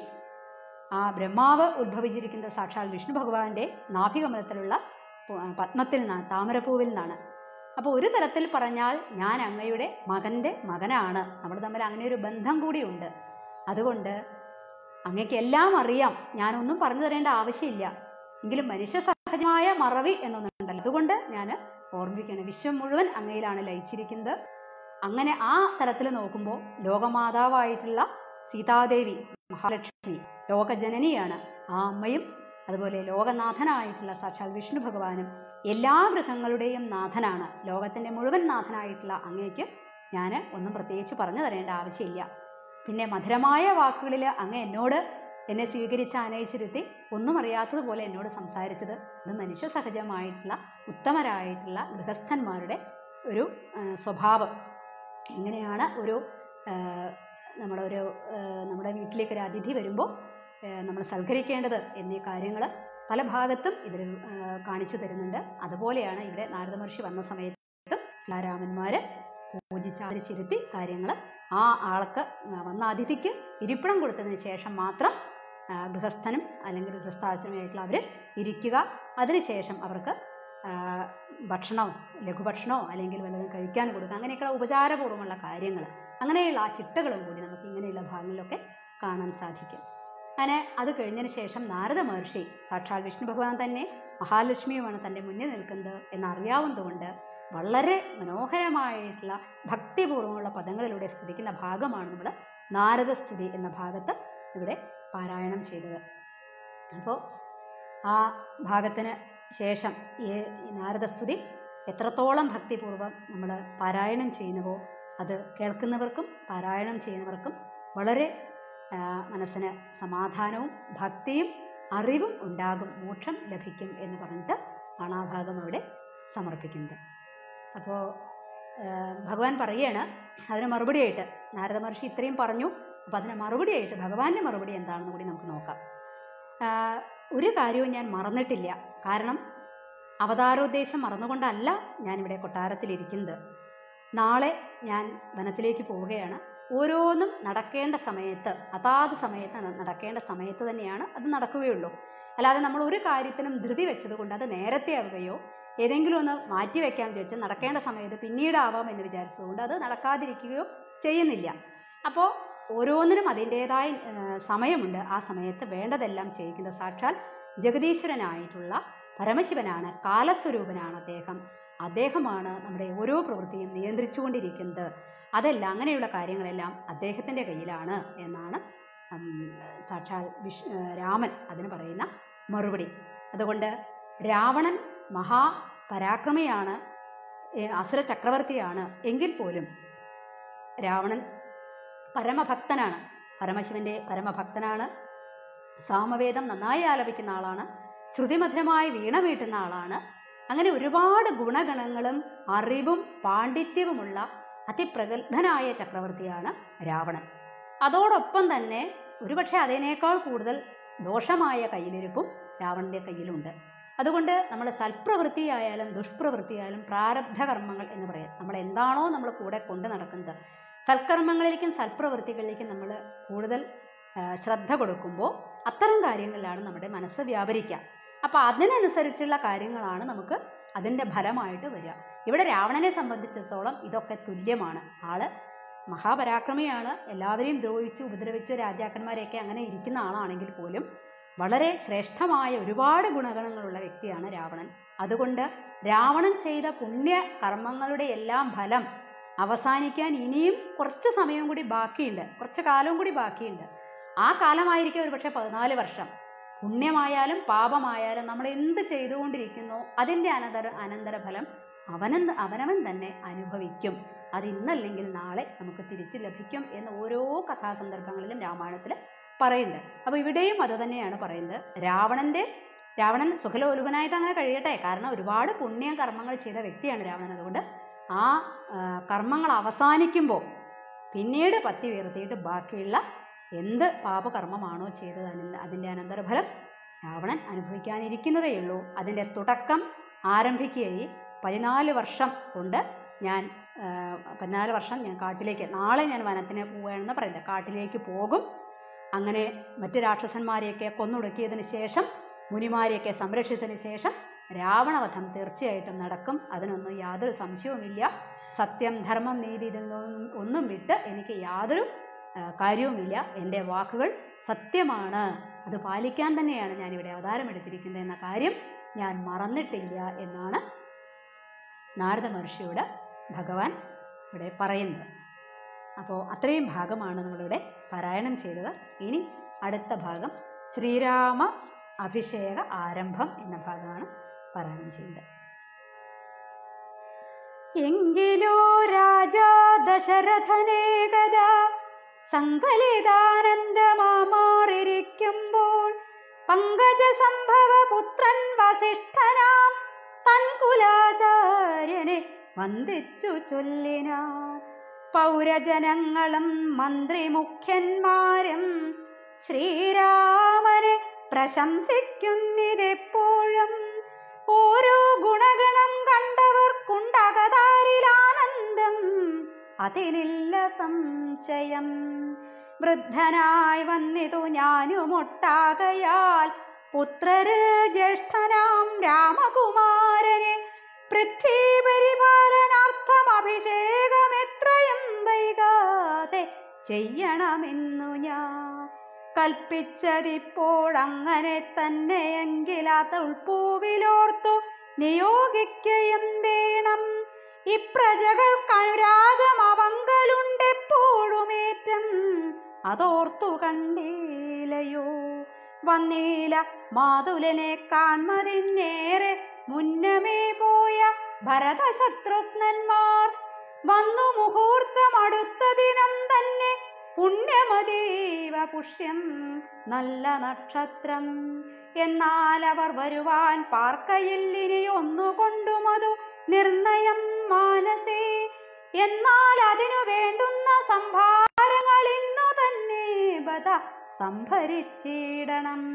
ആ ബ്രഹ്മാവ് ഉദ്ഭവിച്ചിരിക്കുന്നത് സാക്ഷാൽ വിഷ്ണു ഭഗവാന്റെ നാഭികമലത്തിലുള്ള പു- പത്മത്തിൽ നിന്നാണ് താമരപ്പൂവിൽ നിന്നാണ് അപ്പോൾ ഒരു തരത്തിൽ പറഞ്ഞാൽ ഞാൻ അങ്ങയുടെ മകൻ്റെ മകനാണ് നമ്മൾ തമ്മിൽ അങ്ങനെ ഒരു ബന്ധം കൂടിയുണ്ട് അതുകൊണ്ട് അങ്ങയ്ക്ക് എല്ലാം അറിയാം ഞാനൊന്നും പറഞ്ഞു തരേണ്ട ആവശ്യമില്ല എങ്കിലും മനുഷ്യ സഹജമായ മറവി എന്നൊന്നുണ്ടല്ലോ അതുകൊണ്ട് ഞാൻ ഓർമ്മിക്കുകയാണ് വിശ്വം മുഴുവൻ അങ്ങയിലാണ് ലയിച്ചിരിക്കുന്നത് അങ്ങനെ ആ തരത്തിൽ നോക്കുമ്പോൾ ലോകമാതാവായിട്ടുള്ള സീതാദേവി മഹാലക്ഷ്മി ലോകജനനിയാണ് ആ അമ്മയും അതുപോലെ ലോകനാഥനായിട്ടുള്ള സാക്ഷാൽ വിഷ്ണു ഭഗവാനും എല്ലാ ഗൃഹങ്ങളുടെയും നാഥനാണ് ലോകത്തിൻ്റെ മുഴുവൻ നാഥനായിട്ടുള്ള അങ്ങേക്ക് ഞാൻ ഒന്നും പ്രത്യേകിച്ച് പറഞ്ഞു തരേണ്ട ആവശ്യമില്ല പിന്നെ മധുരമായ വാക്കുകളിൽ അങ്ങ് എന്നോട് എന്നെ സ്വീകരിച്ച് ആനയിച്ചിരുത്തി ഒന്നും അറിയാത്തതുപോലെ എന്നോട് സംസാരിച്ചത് ഇത് മനുഷ്യ സഹജമായിട്ടുള്ള ഉത്തമരായിട്ടുള്ള ഗൃഹസ്ഥന്മാരുടെ ഒരു ആ, സ്വഭാവം എങ്ങനെയാണ് ഒരു ആ, നമ്മളൊരു ആ, നമ്മുടെ വീട്ടിലേക്ക് ഒരു അതിഥി വരുമ്പോൾ നമ്മൾ സൽക്കരിക്കേണ്ടത് എന്നീ കാര്യങ്ങൾ പല ഭാഗത്തും ഇതിൽ ആ, കാണിച്ചു തരുന്നുണ്ട് അതുപോലെയാണ് ഇവിടെ നാരദ മഹർഷി വന്ന സമയത്തും രാമന്മാർ പൂജിച്ചാരിച്ചിരുത്തി കാര്യങ്ങൾ ആ ആൾക്ക് വന്ന അതിഥിക്ക് ഇരിപ്പിടം കൊടുത്തതിന് ശേഷം മാത്രം ആ, ഗൃഹസ്ഥനും അല്ലെങ്കിൽ ഗൃഹസ്ഥാശ്രമമായിട്ടുള്ള അവർ ഇരിക്കുക അതിനുശേഷം അവർക്ക് ആ, ഭക്ഷണമോ ലഘുഭക്ഷണമോ അല്ലെങ്കിൽ വല്ലതും കഴിക്കാൻ കൊടുക്കുക അങ്ങനെയൊക്കെയുള്ള ഉപചാരപൂർവ്വമുള്ള കാര്യങ്ങൾ അങ്ങനെയുള്ള ആ ചിട്ടകളും കൂടി നമുക്ക് ഇങ്ങനെയുള്ള ഭാഗങ്ങളിലൊക്കെ കാണാൻ സാധിക്കും അങ്ങനെ അത് കഴിഞ്ഞതിന് ശേഷം നാരദ മഹർഷി സാക്ഷാൽ വിഷ്ണു ഭഗവാൻ തന്നെ മഹാലക്ഷ്മിയുമാണ് തൻ്റെ മുന്നിൽ നിൽക്കുന്നത് എന്നറിയാവുന്നതുകൊണ്ട് വളരെ മനോഹരമായിട്ടുള്ള ഭക്തിപൂർവ്വമുള്ള പദങ്ങളിലൂടെ സ്തുതിക്കുന്ന ഭാഗമാണ് നമ്മൾ നാരദ സ്തുതി എന്ന ഭാഗത്ത് ഇവിടെ പാരായണം ചെയ്തത് അപ്പോൾ ആ ഭാഗത്തിന് ശേഷം ഈ നാരദസ്തുതി എത്രത്തോളം ഭക്തിപൂർവ്വം നമ്മൾ പാരായണം ചെയ്യുന്നുവോ അത് കേൾക്കുന്നവർക്കും പാരായണം ചെയ്യുന്നവർക്കും വളരെ ആ, മനസ്സിന് സമാധാനവും ഭക്തിയും അറിവും ഉണ്ടാകും മോക്ഷം ലഭിക്കും എന്ന് പറഞ്ഞിട്ട് ആണ് ആ ഭാഗം അവിടെ സമർപ്പിക്കുന്നത് അപ്പോൾ ഭഗവാൻ പറയുകയാണ് അതിന് മറുപടിയായിട്ട് നാരദ മഹർഷി ഇത്രയും പറഞ്ഞു അപ്പോൾ അതിന് മറുപടിയായിട്ട് ഭഗവാന്റെ മറുപടി എന്താണെന്ന് കൂടി നമുക്ക് നോക്കാം ആ, ഒരു കാര്യവും ഞാൻ മറന്നിട്ടില്ല കാരണം അവതാരോദ്ദേശം മറന്നുകൊണ്ടല്ല ഞാനിവിടെ കൊട്ടാരത്തിലിരിക്കുന്നത് നാളെ ഞാൻ വനത്തിലേക്ക് പോവുകയാണ് ഓരോന്നും നടക്കേണ്ട സമയത്ത് അതാത് സമയത്ത് ന- നടക്കേണ്ട സമയത്ത് തന്നെയാണ് അത് നടക്കുകയുള്ളൂ അല്ലാതെ നമ്മൾ ഒരു കാര്യത്തിനും ധൃതി വെച്ചത് കൊണ്ട് അത് നേരത്തെ ആവുകയോ ഏതെങ്കിലും ഒന്ന് മാറ്റി വെക്കാൻ ചോദിച്ചാൽ നടക്കേണ്ട സമയത്ത് പിന്നീടാവാം എന്ന് വിചാരിച്ചതുകൊണ്ട് അത് നടക്കാതിരിക്കുകയോ ചെയ്യുന്നില്ല അപ്പോൾ ഓരോന്നിനും അതിൻ്റേതായ ഏഹ്, സമയമുണ്ട് ആ സമയത്ത് വേണ്ടതെല്ലാം ചെയ്യിക്കുന്നത് സാക്ഷാൽ ജഗദീശ്വരനായിട്ടുള്ള പരമശിവനാണ് കാലസ്വരൂപനാണ് അദ്ദേഹം അദ്ദേഹമാണ് നമ്മുടെ ഓരോ പ്രവൃത്തിയും നിയന്ത്രിച്ചുകൊണ്ടിരിക്കുന്നത് അതെല്ലാം അങ്ങനെയുള്ള കാര്യങ്ങളെല്ലാം അദ്ദേഹത്തിൻ്റെ കയ്യിലാണ് എന്നാണ് ഉം, സാക്ഷാൽ വിഷ് ഏഹ്, രാമൻ അതിന് പറയുന്ന മറുപടി അതുകൊണ്ട് രാവണൻ മഹാപരാക്രമിയാണ് ഏഹ്, അസുര ചക്രവർത്തിയാണ് എങ്കിൽ പോലും രാവണൻ പരമഭക്തനാണ് പരമശിവന്റെ പരമഭക്തനാണ് സാമവേദം നന്നായി ആലപിക്കുന്ന ആളാണ് ശ്രുതിമധുരമായി വീണ വീട്ടുന്ന ആളാണ് അങ്ങനെ ഒരുപാട് ഗുണഗണങ്ങളും അറിവും പാണ്ഡിത്യവുമുള്ള അതിപ്രഗത്ഭനായ ചക്രവർത്തിയാണ് രാവണൻ അതോടൊപ്പം തന്നെ ഒരുപക്ഷെ അതിനേക്കാൾ കൂടുതൽ ദോഷമായ കയ്യിലിരിപ്പും രാവണന്റെ കയ്യിലുണ്ട് അതുകൊണ്ട് നമ്മൾ സൽപ്രവൃത്തിയായാലും ദുഷ്പ്രവൃത്തിയായാലും പ്രാരബ്ധ കർമ്മങ്ങൾ എന്ന് പറയാം നമ്മൾ എന്താണോ നമ്മൾ കൂടെ കൊണ്ട് നടക്കുന്നത് സൽക്കർമ്മങ്ങളിലേക്കും സൽപ്രവൃത്തികളിലേക്കും നമ്മൾ കൂടുതൽ ആ, ശ്രദ്ധ കൊടുക്കുമ്പോൾ അത്തരം കാര്യങ്ങളിലാണ് നമ്മുടെ മനസ്സ് വ്യാപരിക്കുക അപ്പോൾ അതിനനുസരിച്ചുള്ള കാര്യങ്ങളാണ് നമുക്ക് അതിൻ്റെ ഫലമായിട്ട് വരിക ഇവിടെ രാവണനെ സംബന്ധിച്ചിടത്തോളം ഇതൊക്കെ തുല്യമാണ് ആള് മഹാപരാക്രമിയാണ് എല്ലാവരെയും ദ്രോഹിച്ച് ഉപദ്രവിച്ച് രാജാക്കന്മാരെയൊക്കെ അങ്ങനെ ഇരിക്കുന്ന ആളാണെങ്കിൽ പോലും വളരെ ശ്രേഷ്ഠമായ ഒരുപാട് ഗുണഗണങ്ങളുള്ള വ്യക്തിയാണ് രാവണൻ അതുകൊണ്ട് രാവണൻ ചെയ്ത പുണ്യ കർമ്മങ്ങളുടെ എല്ലാം ഫലം അവസാനിക്കാൻ ഇനിയും കുറച്ച് സമയം കൂടി ബാക്കിയുണ്ട് കുറച്ച് കാലവും കൂടി ബാക്കിയുണ്ട് ആ കാലമായിരിക്കും ഒരു പക്ഷേ പതിനാല് വർഷം പുണ്യമായാലും പാപമായാലും നമ്മൾ എന്ത് ചെയ്തുകൊണ്ടിരിക്കുന്നോ അതിൻ്റെ അനന്തര അനന്തരഫലം അവനെന്ന് അവനവൻ തന്നെ അനുഭവിക്കും അത് ഇന്നല്ലെങ്കിൽ നാളെ നമുക്ക് തിരിച്ചു ലഭിക്കും എന്ന് ഓരോ കഥാസന്ദർഭങ്ങളിലും രാമായണത്തിൽ പറയുന്നുണ്ട് അപ്പോൾ ഇവിടെയും അത് തന്നെയാണ് പറയുന്നത് രാവണന്റെ രാവണൻ സുഖലോലുപനായിട്ട് അങ്ങനെ കഴിയട്ടെ കാരണം ഒരുപാട് പുണ്യ കർമ്മങ്ങൾ ചെയ്ത വ്യക്തിയാണ് രാവണൻ അതുകൊണ്ട് ആ ആ, കർമ്മങ്ങൾ അവസാനിക്കുമ്പോൾ പിന്നീട് പത്തി ഉയർത്തിയിട്ട് ബാക്കിയുള്ള എന്ത് പാപകർമ്മമാണോ ചെയ്തത് അതിന് അതിൻ്റെ അനന്തരഫലം രാവണൻ അനുഭവിക്കാനിരിക്കുന്നതേ ഉള്ളൂ അതിൻ്റെ തുടക്കം ആരംഭിക്കുകയും പതിനാല് വർഷം കൊണ്ട് ഞാൻ ആ, പതിനാല് വർഷം ഞാൻ കാട്ടിലേക്ക് നാളെ ഞാൻ വനത്തിന് പോവുകയാണെന്ന് പറയുന്നത് കാട്ടിലേക്ക് പോകും അങ്ങനെ മറ്റ് രാക്ഷസന്മാരെയൊക്കെ കൊന്നൊടുക്കിയതിന് ശേഷം മുനിമാരെയൊക്കെ സംരക്ഷിച്ചതിന് ശേഷം രാവണവധം തീർച്ചയായിട്ടും നടക്കും അതിനൊന്നും യാതൊരു സംശയവുമില്ല സത്യം ധർമ്മം നീതി ഇതൊന്നും ഒന്നും വിട്ട് എനിക്ക് യാതൊരു ആ, കാര്യവുമില്ല എൻ്റെ വാക്കുകൾ സത്യമാണ് അത് പാലിക്കാൻ തന്നെയാണ് ഞാൻ ഇവിടെ അവതാരം എടുത്തിരിക്കുന്നത് എന്ന കാര്യം ഞാൻ മറന്നിട്ടില്ല എന്നാണ് നാരദ മഹർഷിയോട് ഭഗവാൻ ഇവിടെ പറയുന്നത് അപ്പോൾ അത്രയും ഭാഗമാണ് നമ്മളിവിടെ പാരായണം ചെയ്തത് ഇനി അടുത്ത ഭാഗം ശ്രീരാമ അഭിഷേക ആരംഭം എന്ന ഭാഗമാണ് പാരായണം ചെയ്യുന്നത് എങ്കിലോ രാജാ ദശരഥനേകത സങ്കലിതാനന്ദമാറിയിരിക്കുമ്പോൾ പങ്കജ സംഭവ പുത്രൻ വസിഷ്ഠനാം തൻകുലാചാര്യനെ വന്ദിച്ചു ചൊല്ലിനാൻ പൗരജനങ്ങളും മന്ത്രിമുഖ്യന്മാരും ശ്രീരാമനെ പ്രശംസിക്കുന്നിതെപ്പോഴും ഓരോ ഗുണഗണം കണ്ടവർക്കുണ്ടകതാരിലാനന്ദം അതിലില്ല സംശയം വൃദ്ധനായി വന്നിതു ഞാനുമൊട്ടാകയാൽ പുത്രര് ജ്യേഷ്ഠനാം രാമകുമാരനെ പൃഥ്വി പരിപാലനാർത്ഥം അഭിഷേകം എത്രയും വൈകാതെ ചെയ്യണമെന്നു ഞാൻ കൽപ്പിച്ചതിപ്പോഴങ്ങനെ തന്നെയെങ്കിൽ അത് ഉൾപ്പൂവിലോർത്തു നിയോഗിക്കുകയും വേണം ഇപ്രജകൾക്കനുരാഗം അവങ്കലുണ്ടെപ്പോഴുമേറ്റം അതോർത്തു കണ്ടീലയോ വന്നീല മാതുലനെ കാൺമതിന്നേറെ മുന്നമേ പോയ ഭരതശത്രുഘ്നന്മാർ വന്നു മുഹൂർത്തം അടുത്ത ദിനം തന്നെ പുണ്യമതീവ പുഷ്യം നല്ല നക്ഷത്രം എന്നാൽ അവർ വരുവാൻ പാർക്കയില്ലിനി ഒന്നുകൊണ്ടുമതു നിർണയം മാനസേ എന്നാൽ അതിനു വേണ്ടുന്ന സംഭാരങ്ങൾ ഇന്നു തന്നെ ബത സംഭരിച്ചിടണം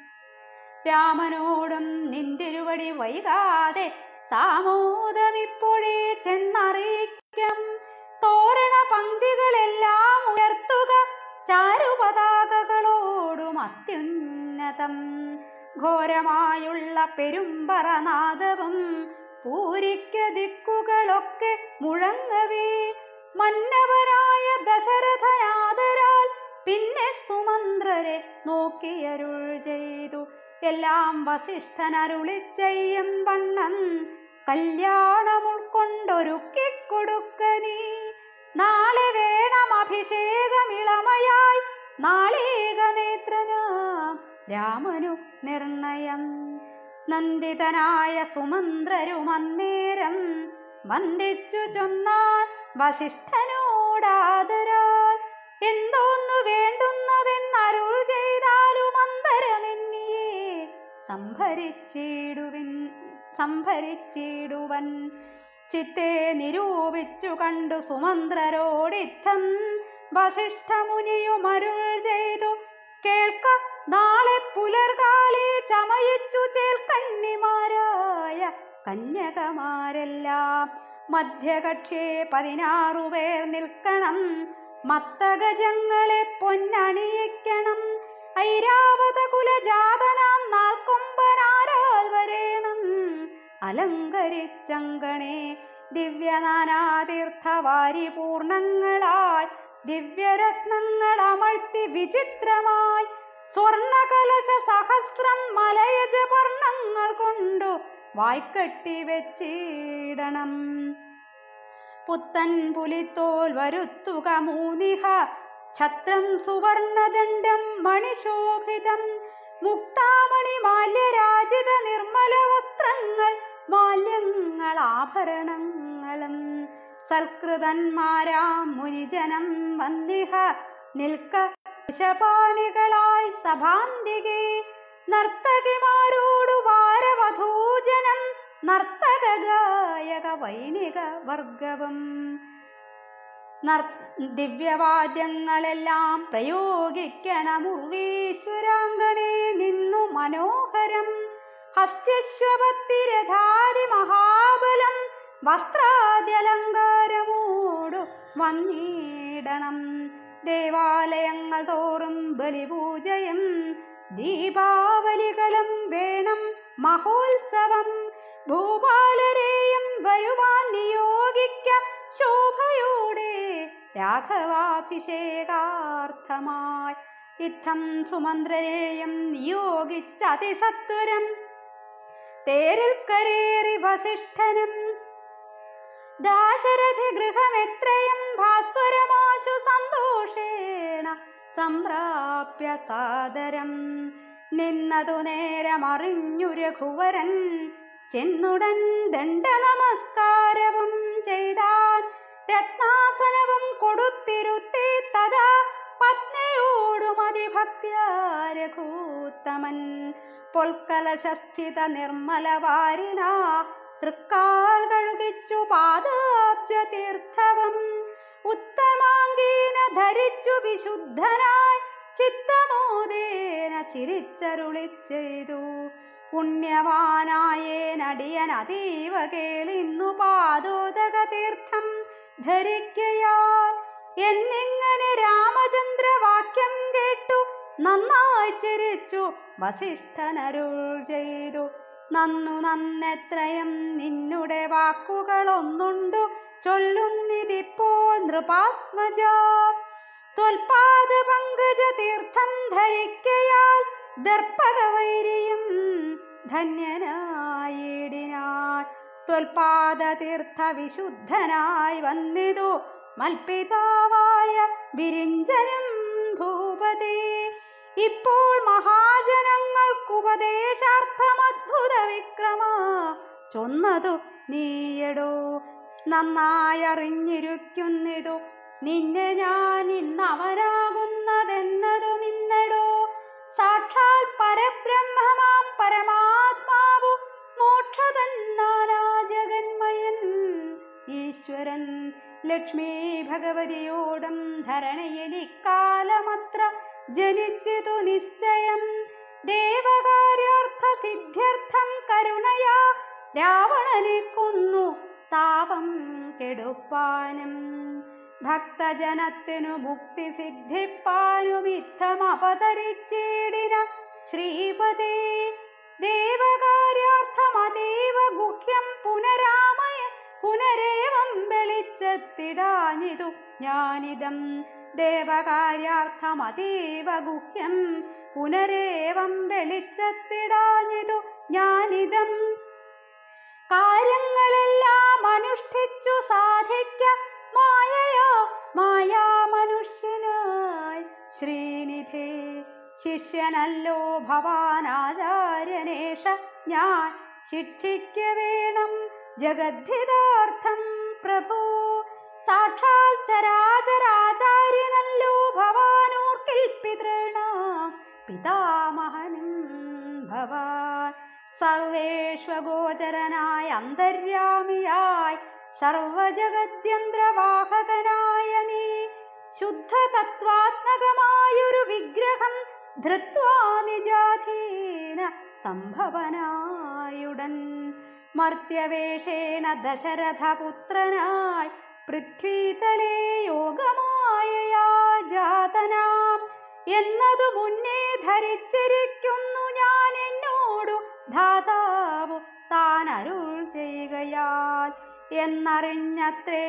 രാമനോടും നിന്തിരുവടി വൈകാതെ സാമോദമിപ്പോഴേ ചെന്നറിയിക്കാം തോരണ പങ്ക്തികളെല്ലാം ഉയർത്തുക ചാരുപതാകകളോടും അത്യുന്നതം ഘോരമായുള്ള പെരുമ്പറനാദവും പൂരിക്ക ദിക്കുകളൊക്കെ മുഴങ്ങവേ മന്നവരായ ദശരഥനാദരാൽ പിന്നെ സുമന്ത്രരെ നോക്കിയരുൾ ചെയ്തു എല്ലാം വസിഷ്ഠനരുളി ചെയ്യും വണ്ണം കല്യാണം ഉൾക്കൊണ്ടൊരുക്കിക്കൊടുക്ക നീ നാളെ വേണം അഭിഷേകം ഇളമയായി നാളേക നേത്രനാം രാമനു നിർണയം നന്ദിതനായ സുമന്ത്രരും അന്നേരം വന്ദിച്ചു ചൊന്നാൻ വസിഷ്ഠനോടാദരാൽ എന്തോന്നു വേണ്ടുന്നതെന്നരുൾ ചെയ്താലും അന്തരമെന്നിയേ സംഭരിച്ചിടുവിൻ സംഭരിച്ചിടുവൻ ചിത്തെ നിരൂപിച്ചു കണ്ടു സുമന്ത്രരോടിത്തം വസിഷ്ഠമുനിയുമരുൾ ചെയ്തു കേൾക്ക നാളെ പുലർകാലേ ചമയിച്ചു ചേൽക്കണ്ണിമാരായ കന്യകമാരെല്ലാം മധ്യകക്ഷേ പതിനാറു പേർ നിൽക്കണം മത്തഗജങ്ങളെ പൊന്നണിയിക്കണം ഐരാവത കുലജാതനാം നാൾക്കൊമ്പനാരാൽ വരേണം അലങ്കരിച്ചങ്കണേ ദിവ്യനാനാതീർത്ഥവാരി പൂർണങ്ങളാൽ ദിവ്യരത്നങ്ങൾ അമഴ്ത്തി വിചിത്രമായി സ്വർണകലശ സഹസ്രം മലയജ വർണ്ണങ്ങൾ കൊണ്ടു വായ്ക്കട്ടി വെച്ചിടണം പുത്തൻ പുലിത്തോൽ വരുത്തുക മൂന്നിഹ ഛത്രം സുവർണദണ്ഡം മണിശോഭിതം മുക്താമണി മാല്യരാജിത നിർമ്മല വസ്ത്രങ്ങൾ മാല്യങ്ങൾ ആഭരണങ്ങളും സൽകൃതന്മാരാം മുനിജനം വന്നിഹ നിൽക്ക വിഷപാണികളായി സഭാന്തികെ നർത്തകിമാരോടു വാരവധൂജനം നർത്തക ഗായക വൈണിക വർഗവും നർ ദിവ്യവാദ്യങ്ങളെല്ലാം പ്രയോഗിക്കണം ഉർവീശ്വരാങ്കണേ നിന്നു മനോഹരം ഹസ്ത്യശ്വപത്തിരഥാതി മഹാബലം വസ്ത്രാദ്യലങ്കാരമോടു വന്നിടണം ദേവാലയങ്ങൾ തോറും ബലിപൂജയും ദീപാവലികളും വേണം മഹോത്സവം ഭൂപാലരെയും വരുവാൻ നിയോഗിക്ക ശോഭയോടെ രാഘവാഭിഷേകാർത്ഥമായി ഇത്തം സുമന്ത്രരെയും നിയോഗിച്ച അതിസത്വരം തേരിൽ കരേറി വസിഷ്ഠനും ദാശരഥി ഗൃഹമെത്രയും ഭാസ്വരമാശു സന്തോഷേണ സംപ്രാപ്യ സാദരം നിന്നതു നേരമറിഞ്ഞു രഘുവരൻ ചെന്നുടൻ ദണ്ഡ നമസ്കാരവും ചെയ്താൻ രത്നാസനവും കൊടുത്തിരുത്തി തഥാ പത്നിയോടും അതിഭക്ത്യാ രഘൂത്തമൻ പൊൽക്കലശസ്ഥിത നിർമ്മല വാരിണ തൃക്കാൽ കഴുകിച്ചു പാദാബ്ജ തീർത്ഥവും ഉത്തമാംഗീന ധരിച്ചു വിശുദ്ധനായി ചിത്തമോദേന ചിരിച്ചരുളി ചെയ്തു പുണ്യവാനായേനടിയൻ അതീവ കേളിന്നു പാദോദക തീർത്ഥം ധരിക്കയാൽ എന്നിങ്ങനെ രാമചന്ദ്ര വാക്യം കേട്ടു നന്നായി ചിരിച്ചു വസിഷ്ഠനരുൾ ചെയ്തു നന്നു നന്നെത്രയും നിന്നുടെ വാക്കുകളൊന്നുണ്ടു ചൊല്ലുന്നിതിപ്പോൾ നൃപാത്മജ ത്വൽപാദ പങ്കജ തീർത്ഥം ധരിക്കയാൽ ദർപ്പകവൈരിയും ധന്യനായിടിനാൻ ത്വൽപാദ തീർത്ഥ വിശുദ്ധനായി വന്നിതു മൽപിതാവായ വിരിഞ്ചനും ഭൂപതി ഇപ്പോൾ മഹാജനങ്ങൾക്കുപദേശാർത്ഥമദ്ഭുത വിക്രമ ചൊന്നതു നീയടോ നന്നായി അറിഞ്ഞിരിക്കുന്നിതു നിന്നെ ഞാൻ ഇന്നവനാകുന്നതെന്നതും ഇന്നടോ സാക്ഷാൽ പരബ്രഹ്മമാം പരമാത്മാവു മോക്ഷതന്നാനാ ജഗന്മയൻ ഈശ്വരൻ ലക്ഷ്മി ഭഗവതിയോടും ധരണയിൽ ഇക്കാലമത്ര ജനിച്ചിതു നിശ്ചയം ദേവകാര്യാർത്ഥ സിദ്ധ്യർത്ഥം കരുണയാ രാവണനെ കൊന്നു താപം കെടുപ്പാനും ഭക്തജനത്തിനു മുക്തി സിദ്ധിപ്പാനും ഇത്തം അവതരിച്ചിടിന ശ്രീപദേ ദേവകാര്യാർത്ഥമതീവ ഗുഹ്യം പുനരാമയ പുനരേവം വെളിച്ചത്തിടാനിതു ഞാനിതം ദേവകാര്യാർത്ഥമതീവ ഗുഹ്യം പുനരേവം വെളിച്ചത്തിടാഞ്ഞിതു ഞാനിതം കാര്യങ്ങളെല്ലാം അനുഷ്ഠിച്ചു സാധിക്ക മായയോ മായാ മനുഷ്യനായി ശ്രീനിധേ ശിഷ്യനല്ലോ ഭവാനാചാര്യനേഷ ഞാൻ ശിക്ഷിക്ക വേണം ജഗദ്ധിതാർത്ഥം പ്രഭു സാക്ഷാൽ ചരാചരാചാര്യനല്ലോ ഭവാനോർക്കിൽ പിതൃണ പിതാമഹനും ഭവാൻ സർവേഷ്വഗോചരനായ അന്തര്യാമിയായി സർവജഗദ്യന്ത്രവാഹകനായ നീ ശുദ്ധ തത്വാത്മകമായൊരു വിഗ്രഹം ധൃത്വാ നിജാധീന സംഭവനായുടൻ മർത്യവേഷേണ ദശരഥപുത്രനായി പൃഥ്വീതലേ യോഗമായയാ ജാതനാം എന്നതു മുന്നേ ധരിച്ചിരിക്കുന്നു ഞാൻ എന്നോടു ധാതാവു താൻ അരുൾ ചെയ്യുകയാൽ എന്നറിഞ്ഞത്രേ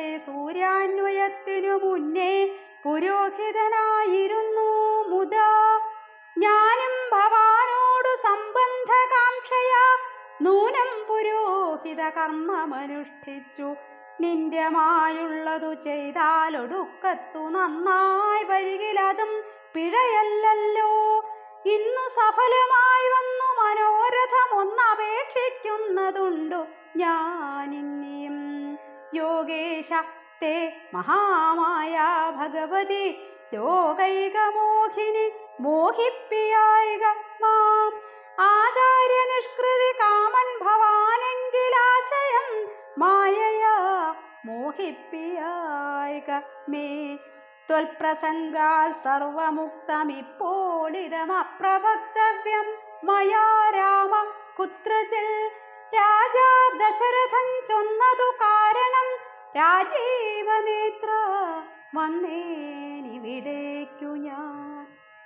സൂര്യാന്വയത്തിനു മുന്നേ പുരോഹിതനായിരുന്നു മുതാ ഞാനും ഭവാനോടു സംബന്ധകാംക്ഷയാ നൂനം പുരോഹിത കർമ്മമനുഷ്ഠിച്ചു നിന്ദ്യമായുള്ളതു ചെയ്താലൊടുക്കത്തു നന്നായി വരികിലതും പിഴയല്ലല്ലോ ഇന്നു സഫലമായി വന്നു മനോരഥം ഒന്നപേക്ഷിക്കുന്നതുണ്ടു ഞാനിന്നിയും യോഗേശ തേ മഹാമായ ഭഗവതി ലോകൈകമോഹിനി മോഹിപ്പിയായിക മാം ആചാര്യ നിഷ്കൃതി കാമൻ ഭവാനെങ്കിലാശയം മായയാ മോഹിപ്പിയായിക മേ ത്വൽപ്രസംഗാൽ സർവമുക്തമിപ്പോളിതമപ്രവക്തവ്യം മയാ രാമ കുത്രചിൽ രാജാ ദശരഥൻ ചൊന്നതു കാരണം രാജീവനേത്ര വന്നേനിവിടേക്കു ഞാൻ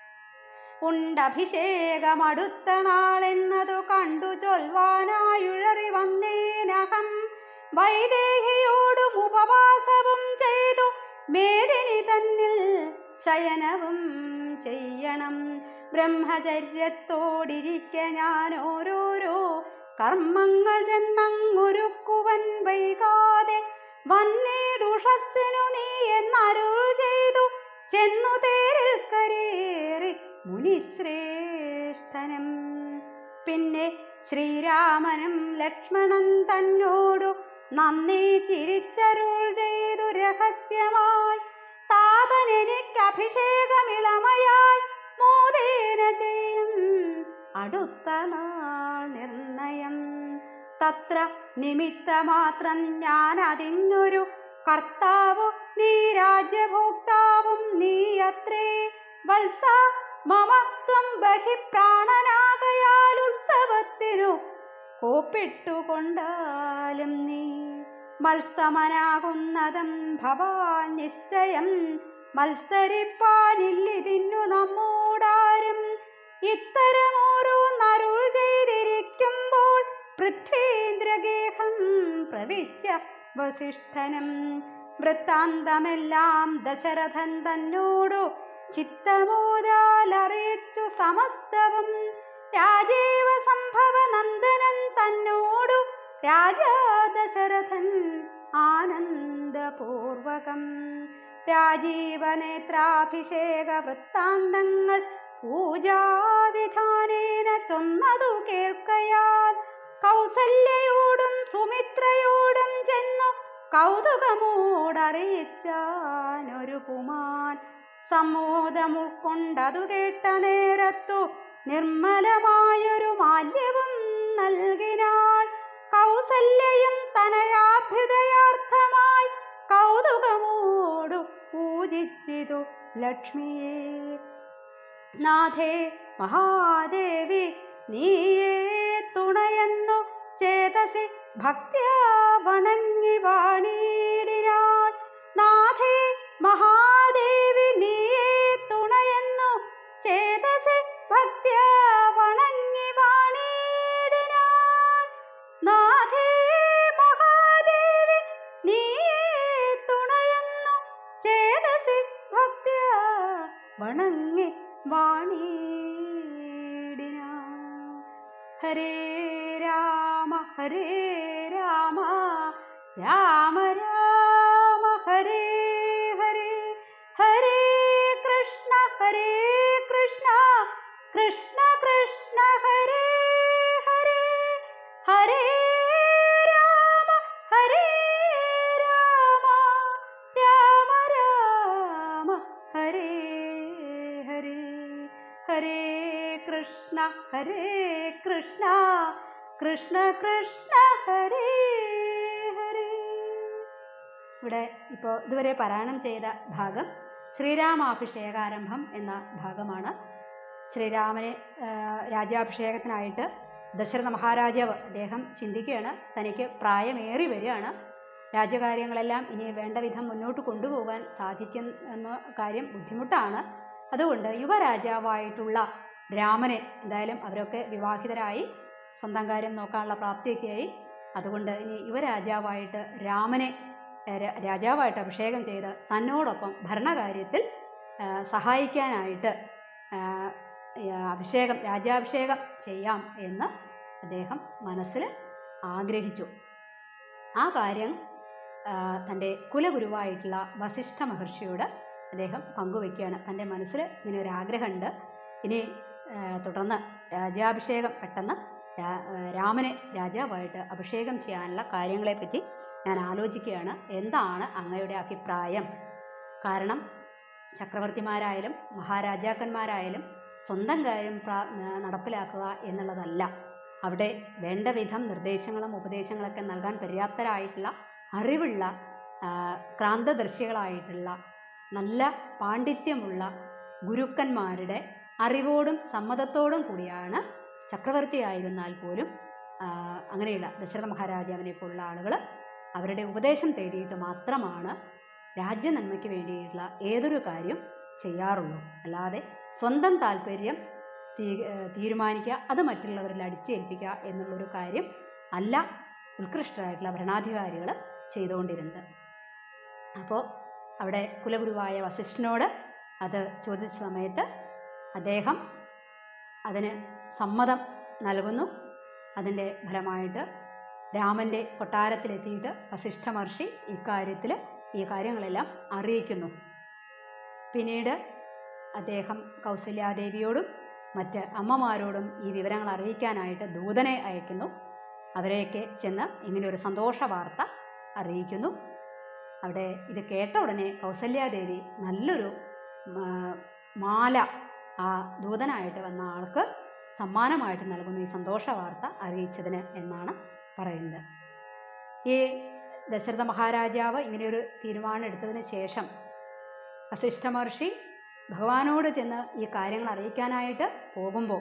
ഉണ്ടഭിഷേകമടുത്ത നാളെന്നതു കണ്ടു ചൊൽവാനായുഴറി വന്നേനകം വൈദേഹിയോടും ഉപവാസവും ചെയ്തു മേദിനി തന്നിൽ ശയനവും ചെയ്യണം ബ്രഹ്മചര്യത്തോടിരിക്കെ ഞാൻ ഓരോരോ കർമ്മങ്ങൾ ചെന്നങ്ങൊരുക്കുവൻ വൈകാതെ വന്നേടുഷസ്സിനു നീ എന്നരുൾ ചെയ്തു ചെന്നു തേരിൽ കരേറി മുനിശ്രേഷ്ഠനും പിന്നെ ശ്രീരാമനും ലക്ഷ്മണൻ തന്നോടു നന്ദി ചിരിച്ചരുൾ ചെയ്തു രഹസ്യമായി താതൻ എനിക്ക് അഭിഷേകമിളമയായി മോദേന ചെയ്യും അടുത്ത നാൾ നിർണയം തത്ര നിമിത്തമാത്രം ഞാൻ അതിനൊരു കർത്താവു നീ രാജ്യഭോക്താവും നീ അത്രേ വത്സ മമ ത്വം ബഹിപ്രാണനാകയാൽ ഉത്സവത്തിനു കോപ്പിട്ടുകൊണ്ടാലും നീ മത്സമനാകുന്നതും ഭവാൻ നിശ്ചയം മത്സരിപ്പാനില്ലിതിന്നു നമ്മോടാരും ഇത്തരമോരോ നരുൾ ചെയ്തിരിക്കുമ്പോൾ പൃഥ്വീന്ദ്രഗേഹം പ്രവിശ്യ വസിഷ്ഠനും വൃത്താന്തമെല്ലാം ദശരഥൻ തന്നോടു ചിത്തമോദാലറിയിച്ചു സമസ്തവും രാജീവ സംഭവ നന്ദനൻ തന്നോടു രാജാ ദശരഥൻ ആനന്ദപൂർവകം രാജീവനേത്രാഭിഷേക വൃത്താന്തങ്ങൾ പൂജാവിധാനേന ചൊന്നതു കേൾക്കയാൽ കൗസല്യയോടും സുമിത്രയോടും ചെന്നു കൗതുകമോടറിയിച്ചാനൊരു കുമാൻ സമ്മോദം ഉൾക്കൊണ്ടതു കേട്ട നേരത്തു നിർമ്മലമായൊരു മാല്യവും നൽകിനാൾ കൗസല്യയും തനയാഭ്യുദയാർത്ഥമായി കൗതുകമോടു പൂജിച്ചിതു ലക്ഷ്മിയെ നാഥേ മഹാദേവി നീയേ തുണയെന്നു ചേതസി ഭക്ത്യാ വണങ്ങി വാണിടിനാൾ നാഥേ മഹാദേവി നീയേ തുണയെന്നു ചേതസി ഭക്ത്യാ വണങ്ങി വാണിടിനാൾ നാഥേ മഹാദേവി നീയേ തുണയെന്നു ചേതസി ഭക്ത്യാ വണങ്ങി വാണിടിനാൾ ഹരേ രാമ ഹരേ രാമ രാമ രാമ ഹരേ ഹരേ ഹരേ കൃഷ്ണ ഹരേ കൃഷ്ണ കൃഷ്ണ കൃഷ്ണ ഹരേ ഹരേ ഹരേ രാമ ഹരേ രാമ രാമ രാമ ഹരേ ഹരേ ഹരേ കൃഷ്ണ ഹരേ കൃഷ്ണ കൃഷ്ണ കൃഷ്ണ ഹരേ ഹരേ ഇവിടെ ഇപ്പോൾ ഇതുവരെ പാരായണം ചെയ്ത ഭാഗം ശ്രീരാമാഭിഷേകാരംഭം എന്ന ഭാഗമാണ് ശ്രീരാമനെ ആ, രാജ്യാഭിഷേകത്തിനായിട്ട് ദശരഥ മഹാരാജാവ് അദ്ദേഹം ചിന്തിക്കുകയാണ് തനിക്ക് പ്രായമേറി വരികയാണ് രാജ്യകാര്യങ്ങളെല്ലാം ഇനി വേണ്ട വിധം മുന്നോട്ട് കൊണ്ടുപോകാൻ സാധിക്കും എന്ന കാര്യം ബുദ്ധിമുട്ടാണ് അതുകൊണ്ട് യുവരാജാവായിട്ടുള്ള രാമനെ എന്തായാലും അവരൊക്കെ വിവാഹിതരായി സ്വന്തം കാര്യം നോക്കാനുള്ള പ്രാപ്തിയൊക്കെയായി അതുകൊണ്ട് ഇനി യുവരാജാവായിട്ട് രാമനെ ഏഹ്, രാ- രാജാവായിട്ട് അഭിഷേകം ചെയ്ത് തന്നോടൊപ്പം ഭരണകാര്യത്തിൽ ആ, സഹായിക്കാനായിട്ട് ആ, ആ, അഭിഷേകം രാജ്യാഭിഷേകം ചെയ്യാം എന്ന് അദ്ദേഹം മനസ്സിൽ ആഗ്രഹിച്ചു ആ കാര്യം ആ, തൻ്റെ കുലഗുരുവായിട്ടുള്ള വസിഷ്ഠ മഹർഷിയോട് അദ്ദേഹം പങ്കുവെക്കുകയാണ് തൻ്റെ മനസ്സിൽ ഇങ്ങനെ ഒരു ആഗ്രഹമുണ്ട് ഇനി ആ, തുടർന്ന് രാജ്യാഭിഷേകം പെട്ടെന്ന് രാ- ആ, രാമനെ രാജാവായിട്ട് അഭിഷേകം ചെയ്യാനുള്ള കാര്യങ്ങളെപ്പറ്റി ഞാൻ ആലോചിക്കുകയാണ് എന്താണ് അങ്ങയുടെ അഭിപ്രായം കാരണം ചക്രവർത്തിമാരായാലും മഹാരാജാക്കന്മാരായാലും സ്വന്തം കാര്യം പ്രാ- ആ, നടപ്പിലാക്കുക എന്നുള്ളതല്ല അവിടെ വേണ്ട വിധം നിർദ്ദേശങ്ങളും ഉപദേശങ്ങളൊക്കെ നൽകാൻ പര്യാപ്തരായിട്ടുള്ള അറിവുള്ള ആ, ക്രാന്തദർശികളായിട്ടുള്ള നല്ല പാണ്ഡിത്യമുള്ള ഗുരുക്കന്മാരുടെ അറിവോടും സമ്മതത്തോടും കൂടിയാണ് ചക്രവർത്തിയായിരുന്നാൽ പോലും ആ, അങ്ങനെയുള്ള ദശരഥ മഹാരാജാവിനെ പോലുള്ള ആളുകൾ അവരുടെ ഉപദേശം തേടിയിട്ട് മാത്രമാണ് രാജ്യ നന്മയ്ക്ക് വേണ്ടിയിട്ടുള്ള ഏതൊരു കാര്യം ചെയ്യാറുള്ളൂ അല്ലാതെ സ്വന്തം താല്പര്യം സ്വീ ഏഹ് തീരുമാനിക്കുക അത് മറ്റുള്ളവരിൽ അടിച്ചേൽപ്പിക്കുക എന്നുള്ളൊരു കാര്യം അല്ല ഉത്കൃഷ്ടരായിട്ടുള്ള ഭരണാധികാരികൾ ചെയ്തുകൊണ്ടിരുന്നത് അപ്പോൾ അവിടെ കുലഗുരുവായ വസിഷ്ഠനോട് അത് ചോദിച്ച സമയത്ത് അദ്ദേഹം അതിന് സമ്മതം നൽകുന്നു അതിൻ്റെ ഫലമായിട്ട് രാമൻ്റെ കൊട്ടാരത്തിലെത്തിയിട്ട് വസിഷ്ഠ മഹർഷി ഇക്കാര്യത്തിൽ ഈ കാര്യങ്ങളെല്ലാം അറിയിക്കുന്നു പിന്നീട് അദ്ദേഹം കൗസല്യാദേവിയോടും മറ്റ് അമ്മമാരോടും ഈ വിവരങ്ങൾ അറിയിക്കാനായിട്ട് ദൂതനെ അയക്കുന്നു അവരെയൊക്കെ ചെന്ന് ഇങ്ങനെ ഒരു സന്തോഷ വാർത്ത അറിയിക്കുന്നു അവിടെ ഇത് കേട്ട ഉടനെ കൗസല്യാദേവി നല്ലൊരു ആ, മാല ആ ദൂതനായിട്ട് വന്ന ആൾക്ക് സമ്മാനമായിട്ട് നൽകുന്നു ഈ സന്തോഷ വാർത്ത അറിയിച്ചതിന് എന്നാണ് പറയുന്നത് ഈ ദശരഥ മഹാരാജാവ് ഇങ്ങനെയൊരു തീരുമാനം എടുത്തതിന് ശേഷം വസിഷ്ഠ മഹർഷി ഭഗവാനോട് ചെന്ന് ഈ കാര്യങ്ങൾ അറിയിക്കാനായിട്ട് പോകുമ്പോൾ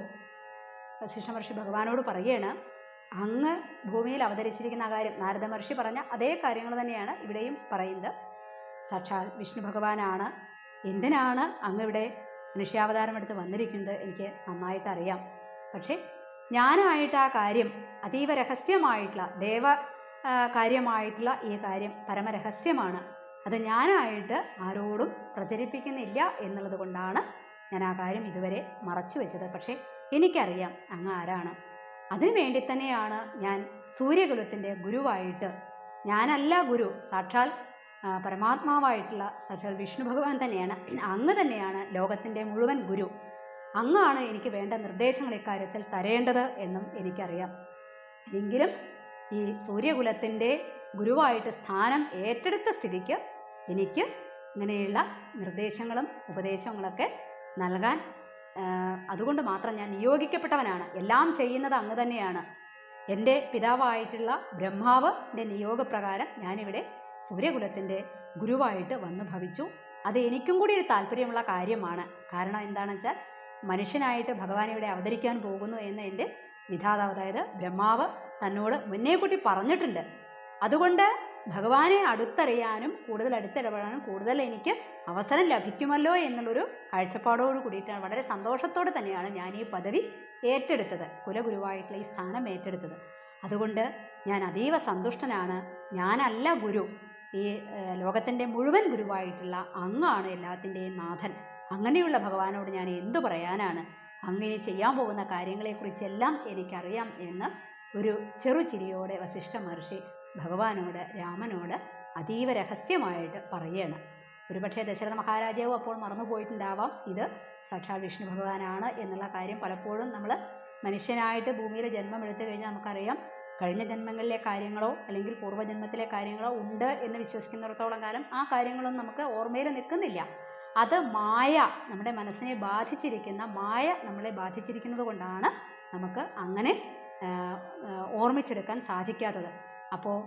വസിഷ്ഠ മഹർഷി ഭഗവാനോട് പറയുകയാണ് അങ്ങ് ഭൂമിയിൽ അവതരിച്ചിരിക്കുന്ന ആ കാര്യം നാരദ മഹർഷി പറഞ്ഞ അതേ കാര്യങ്ങൾ തന്നെയാണ് ഇവിടെയും പറയുന്നത് സാക്ഷാൽ വിഷ്ണു ഭഗവാനാണ് എന്തിനാണ് അങ്ങ് ഇവിടെ മനുഷ്യാവതാരം എടുത്ത് വന്നിരിക്കുന്നത് എനിക്ക് നന്നായിട്ട് അറിയാം പക്ഷേ ഞാനായിട്ട് ആ കാര്യം അതീവ രഹസ്യമായിട്ടുള്ള ദേവ ആ, കാര്യമായിട്ടുള്ള ഈ കാര്യം പരമരഹസ്യമാണ് അത് ഞാനായിട്ട് ആരോടും പ്രചരിപ്പിക്കുന്നില്ല എന്നുള്ളത് കൊണ്ടാണ് ഞാൻ ആ കാര്യം ഇതുവരെ മറച്ചു വെച്ചത് പക്ഷേ എനിക്കറിയാം അങ്ങ് ആരാണ് അതിനു വേണ്ടി തന്നെയാണ് ഞാൻ സൂര്യകുലത്തിൻ്റെ ഗുരുവായിട്ട് ഞാനല്ല ഗുരു സാക്ഷാൽ ആ, പരമാത്മാവായിട്ടുള്ള സാക്ഷാൽ വിഷ്ണു ഭഗവാൻ തന്നെയാണ് അങ്ങ് തന്നെയാണ് ലോകത്തിൻ്റെ മുഴുവൻ ഗുരു അങ്ങാണ് എനിക്ക് വേണ്ട നിർദ്ദേശങ്ങൾ ഇക്കാര്യത്തിൽ തരേണ്ടത് എന്നും എനിക്കറിയാം എങ്കിലും ഈ സൂര്യകുലത്തിൻ്റെ ഗുരുവായിട്ട് സ്ഥാനം ഏറ്റെടുത്ത സ്ഥിതിക്ക് എനിക്ക് ഇങ്ങനെയുള്ള നിർദ്ദേശങ്ങളും ഉപദേശങ്ങളൊക്കെ നൽകാൻ ആ, അതുകൊണ്ട് മാത്രം ഞാൻ നിയോഗിക്കപ്പെട്ടവനാണ് എല്ലാം ചെയ്യുന്നത് അങ്ങ് തന്നെയാണ് എൻ്റെ പിതാവായിട്ടുള്ള ബ്രഹ്മാവിൻ്റെ നിയോഗപ്രകാരം ഞാനിവിടെ സൂര്യകുലത്തിൻ്റെ ഗുരുവായിട്ട് വന്നു ഭവിച്ചു അത് എനിക്കും കൂടി ഒരു താല്പര്യമുള്ള കാര്യമാണ് കാരണം എന്താണെന്ന് വെച്ചാൽ മനുഷ്യനായിട്ട് ഭഗവാൻ ഇവിടെ അവതരിക്കാൻ പോകുന്നു എന്ന് എൻ്റെ വിധാതാവ് അതായത് ബ്രഹ്മാവ് തന്നോട് മുന്നേ കൂട്ടി പറഞ്ഞിട്ടുണ്ട് അതുകൊണ്ട് ഭഗവാനെ അടുത്തറിയാനും കൂടുതൽ അടുത്തിടപെടാനും കൂടുതൽ എനിക്ക് അവസരം ലഭിക്കുമല്ലോ എന്നുള്ളൊരു കാഴ്ചപ്പാടോട് കൂടിയിട്ടാണ് വളരെ സന്തോഷത്തോടെ തന്നെയാണ് ഞാൻ ഈ പദവി ഏറ്റെടുത്തത് കുലഗുരുവായിട്ടുള്ള ഈ സ്ഥാനം ഏറ്റെടുത്തത് അതുകൊണ്ട് ഞാൻ അതീവ സന്തുഷ്ടനാണ് ഞാനല്ല ഗുരു ഈ ഏഹ്, ലോകത്തിൻ്റെ മുഴുവൻ ഗുരുവായിട്ടുള്ള അങ്ങാണ് എല്ലാത്തിൻ്റെയും നാഥൻ അങ്ങനെയുള്ള ഭഗവാനോട് ഞാൻ എന്തു പറയാനാണ് അങ്ങനെ ചെയ്യാൻ പോകുന്ന കാര്യങ്ങളെക്കുറിച്ചെല്ലാം എനിക്കറിയാം എന്ന് ഒരു ചെറുചിരിയോടെ വസിഷ്ഠ മഹർഷി ഭഗവാനോട് രാമനോട് അതീവ രഹസ്യമായിട്ട് പറയുകയാണ് ഒരുപക്ഷെ ദശരഥ മഹാരാജാവ് അപ്പോൾ മറന്നുപോയിട്ടുണ്ടാവാം ഇത് സാക്ഷാൽ വിഷ്ണു ഭഗവാനാണ് എന്നുള്ള കാര്യം പലപ്പോഴും നമ്മൾ മനുഷ്യനായിട്ട് ഭൂമിയിൽ ജന്മം എടുത്തു കഴിഞ്ഞാൽ നമുക്കറിയാം കഴിഞ്ഞ ജന്മങ്ങളിലെ കാര്യങ്ങളോ അല്ലെങ്കിൽ പൂർവ്വജന്മത്തിലെ കാര്യങ്ങളോ ഉണ്ട് എന്ന് വിശ്വസിക്കുന്നിടത്തോളം കാലം ആ കാര്യങ്ങളൊന്നും നമുക്ക് ഓർമ്മയിൽ നിൽക്കുന്നില്ല അത് മായ നമ്മുടെ മനസ്സിനെ ബാധിച്ചിരിക്കുന്ന മായ നമ്മളെ ബാധിച്ചിരിക്കുന്നത് കൊണ്ടാണ് നമുക്ക് അങ്ങനെ ആ, ആ, ഓർമ്മിച്ചെടുക്കാൻ സാധിക്കാത്തത് അപ്പോൾ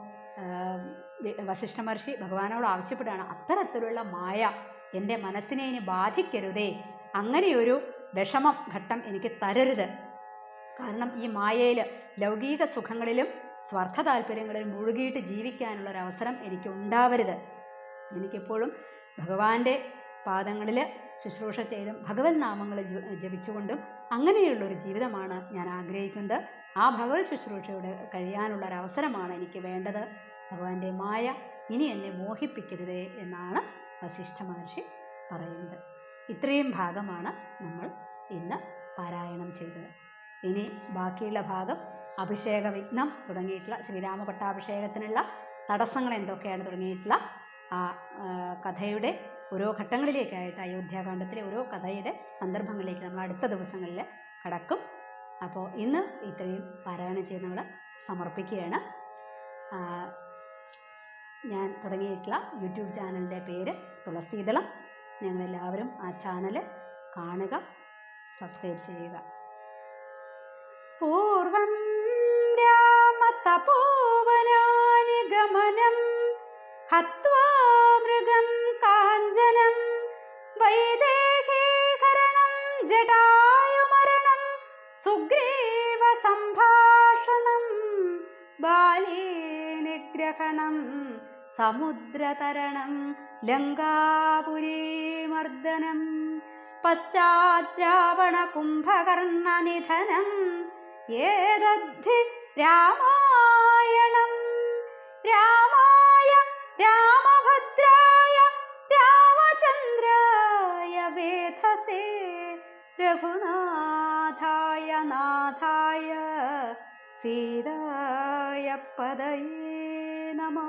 വസിഷ്ഠ മഹർഷി ഭഗവാനോട് ആവശ്യപ്പെടുകയാണ് അത്തരത്തിലുള്ള മായ എൻ്റെ മനസ്സിനെ ഇനി ബാധിക്കരുതേ അങ്ങനെയൊരു വിഷമം ഘട്ടം എനിക്ക് തരരുത് കാരണം ഈ മായയിൽ ലൗകിക സുഖങ്ങളിലും സ്വാർത്ഥ താല്പര്യങ്ങളിലും മുഴുകിയിട്ട് ജീവിക്കാനുള്ള ഒരു അവസരം എനിക്ക് ഉണ്ടാവരുത് എനിക്കെപ്പോഴും ഭഗവാന്റെ പാദങ്ങളിൽ ശുശ്രൂഷ ചെയ്തും ഭഗവത് നാമങ്ങൾ ജ- ജപിച്ചുകൊണ്ടും അങ്ങനെയുള്ളൊരു ജീവിതമാണ് ഞാൻ ആഗ്രഹിക്കുന്നത് ആ ഭഗവത് ശുശ്രൂഷയോട് കഴിയാനുള്ള ഒരു അവസരമാണ് എനിക്ക് വേണ്ടത് ഭഗവാന്റെ മായ ഇനി എന്നെ മോഹിപ്പിക്കരുതേ എന്നാണ് വസിഷ്ഠ മഹർഷി പറയുന്നത് ഇത്രയും ഭാഗമാണ് നമ്മൾ ഇന്ന് പാരായണം ചെയ്തത് ഇനി ബാക്കിയുള്ള ഭാഗം അഭിഷേക വിഘ്നം തുടങ്ങിയിട്ടുള്ള ശ്രീരാമ പട്ടാഭിഷേകത്തിനുള്ള തടസ്സങ്ങൾ എന്തൊക്കെയാണ് തുടങ്ങിയിട്ടുള്ള ആ ആ, കഥയുടെ ഓരോ ഘട്ടങ്ങളിലേക്കായിട്ട് അയോധ്യാകാന്ഡത്തിലെ ഓരോ കഥയുടെ സന്ദർഭങ്ങളിലേക്ക് നമ്മൾ അടുത്ത ദിവസങ്ങളിൽ കടക്കും അപ്പോൾ ഇന്ന് ഇത്രയും പാരായണം ചെയ്ത് നമ്മൾ സമർപ്പിക്കുകയാണ് ആ, ഞാൻ തുടങ്ങിയിട്ടുള്ള യൂട്യൂബ് ചാനലിൻ്റെ പേര് തുളസീദളം ഞങ്ങളെല്ലാവരും ആ ചാനൽ കാണുക സബ്സ്ക്രൈബ് ചെയ്യുക പൂർവം രാമതപോവനാനി ഗമനം ഹത്വാ മൃഗം കാഞ്ചനം വൈദേഹീകരണം ജടായുമരണം സുഗ്രീവ സംഭാഷണം ബാലേ നിഗ്രഹണം സമുദ്രതരണം ലങ്കാപുരീമർദ്ദനം പശ്ചാദ്രാവണ കുംഭകർണനിധനം ഏതദ്ധി രാമായണം രാമായ രാമഭദ്രായ രാമചന്ദ്രായ വേധസേ രഘുനാഥായ നാഥായ സീതായ പദയേ നമ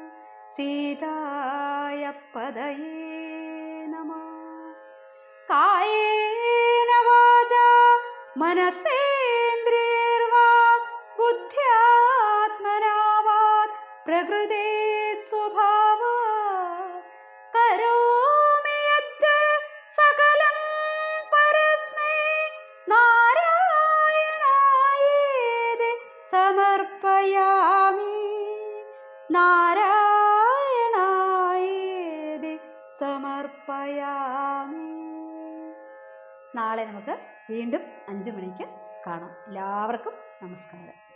സീതായ പദയേ നമ കായേന വാചാ മനസേന്ദ്രിയർവാ ബുദ്ധ്യാത്മനാ വാ പ്രകൃതേ സ്വഭാവ കരോമി യദ്യ സകലം പരസ്മൈ നാരായണായേതി സമർപ്പയാമി നാരായണായേതി സമർപ്പയാമി നാളെ നമുക്ക് വീണ്ടും അഞ്ചു മണിക്ക് കാണാം എല്ലാവർക്കും നമസ്കാരം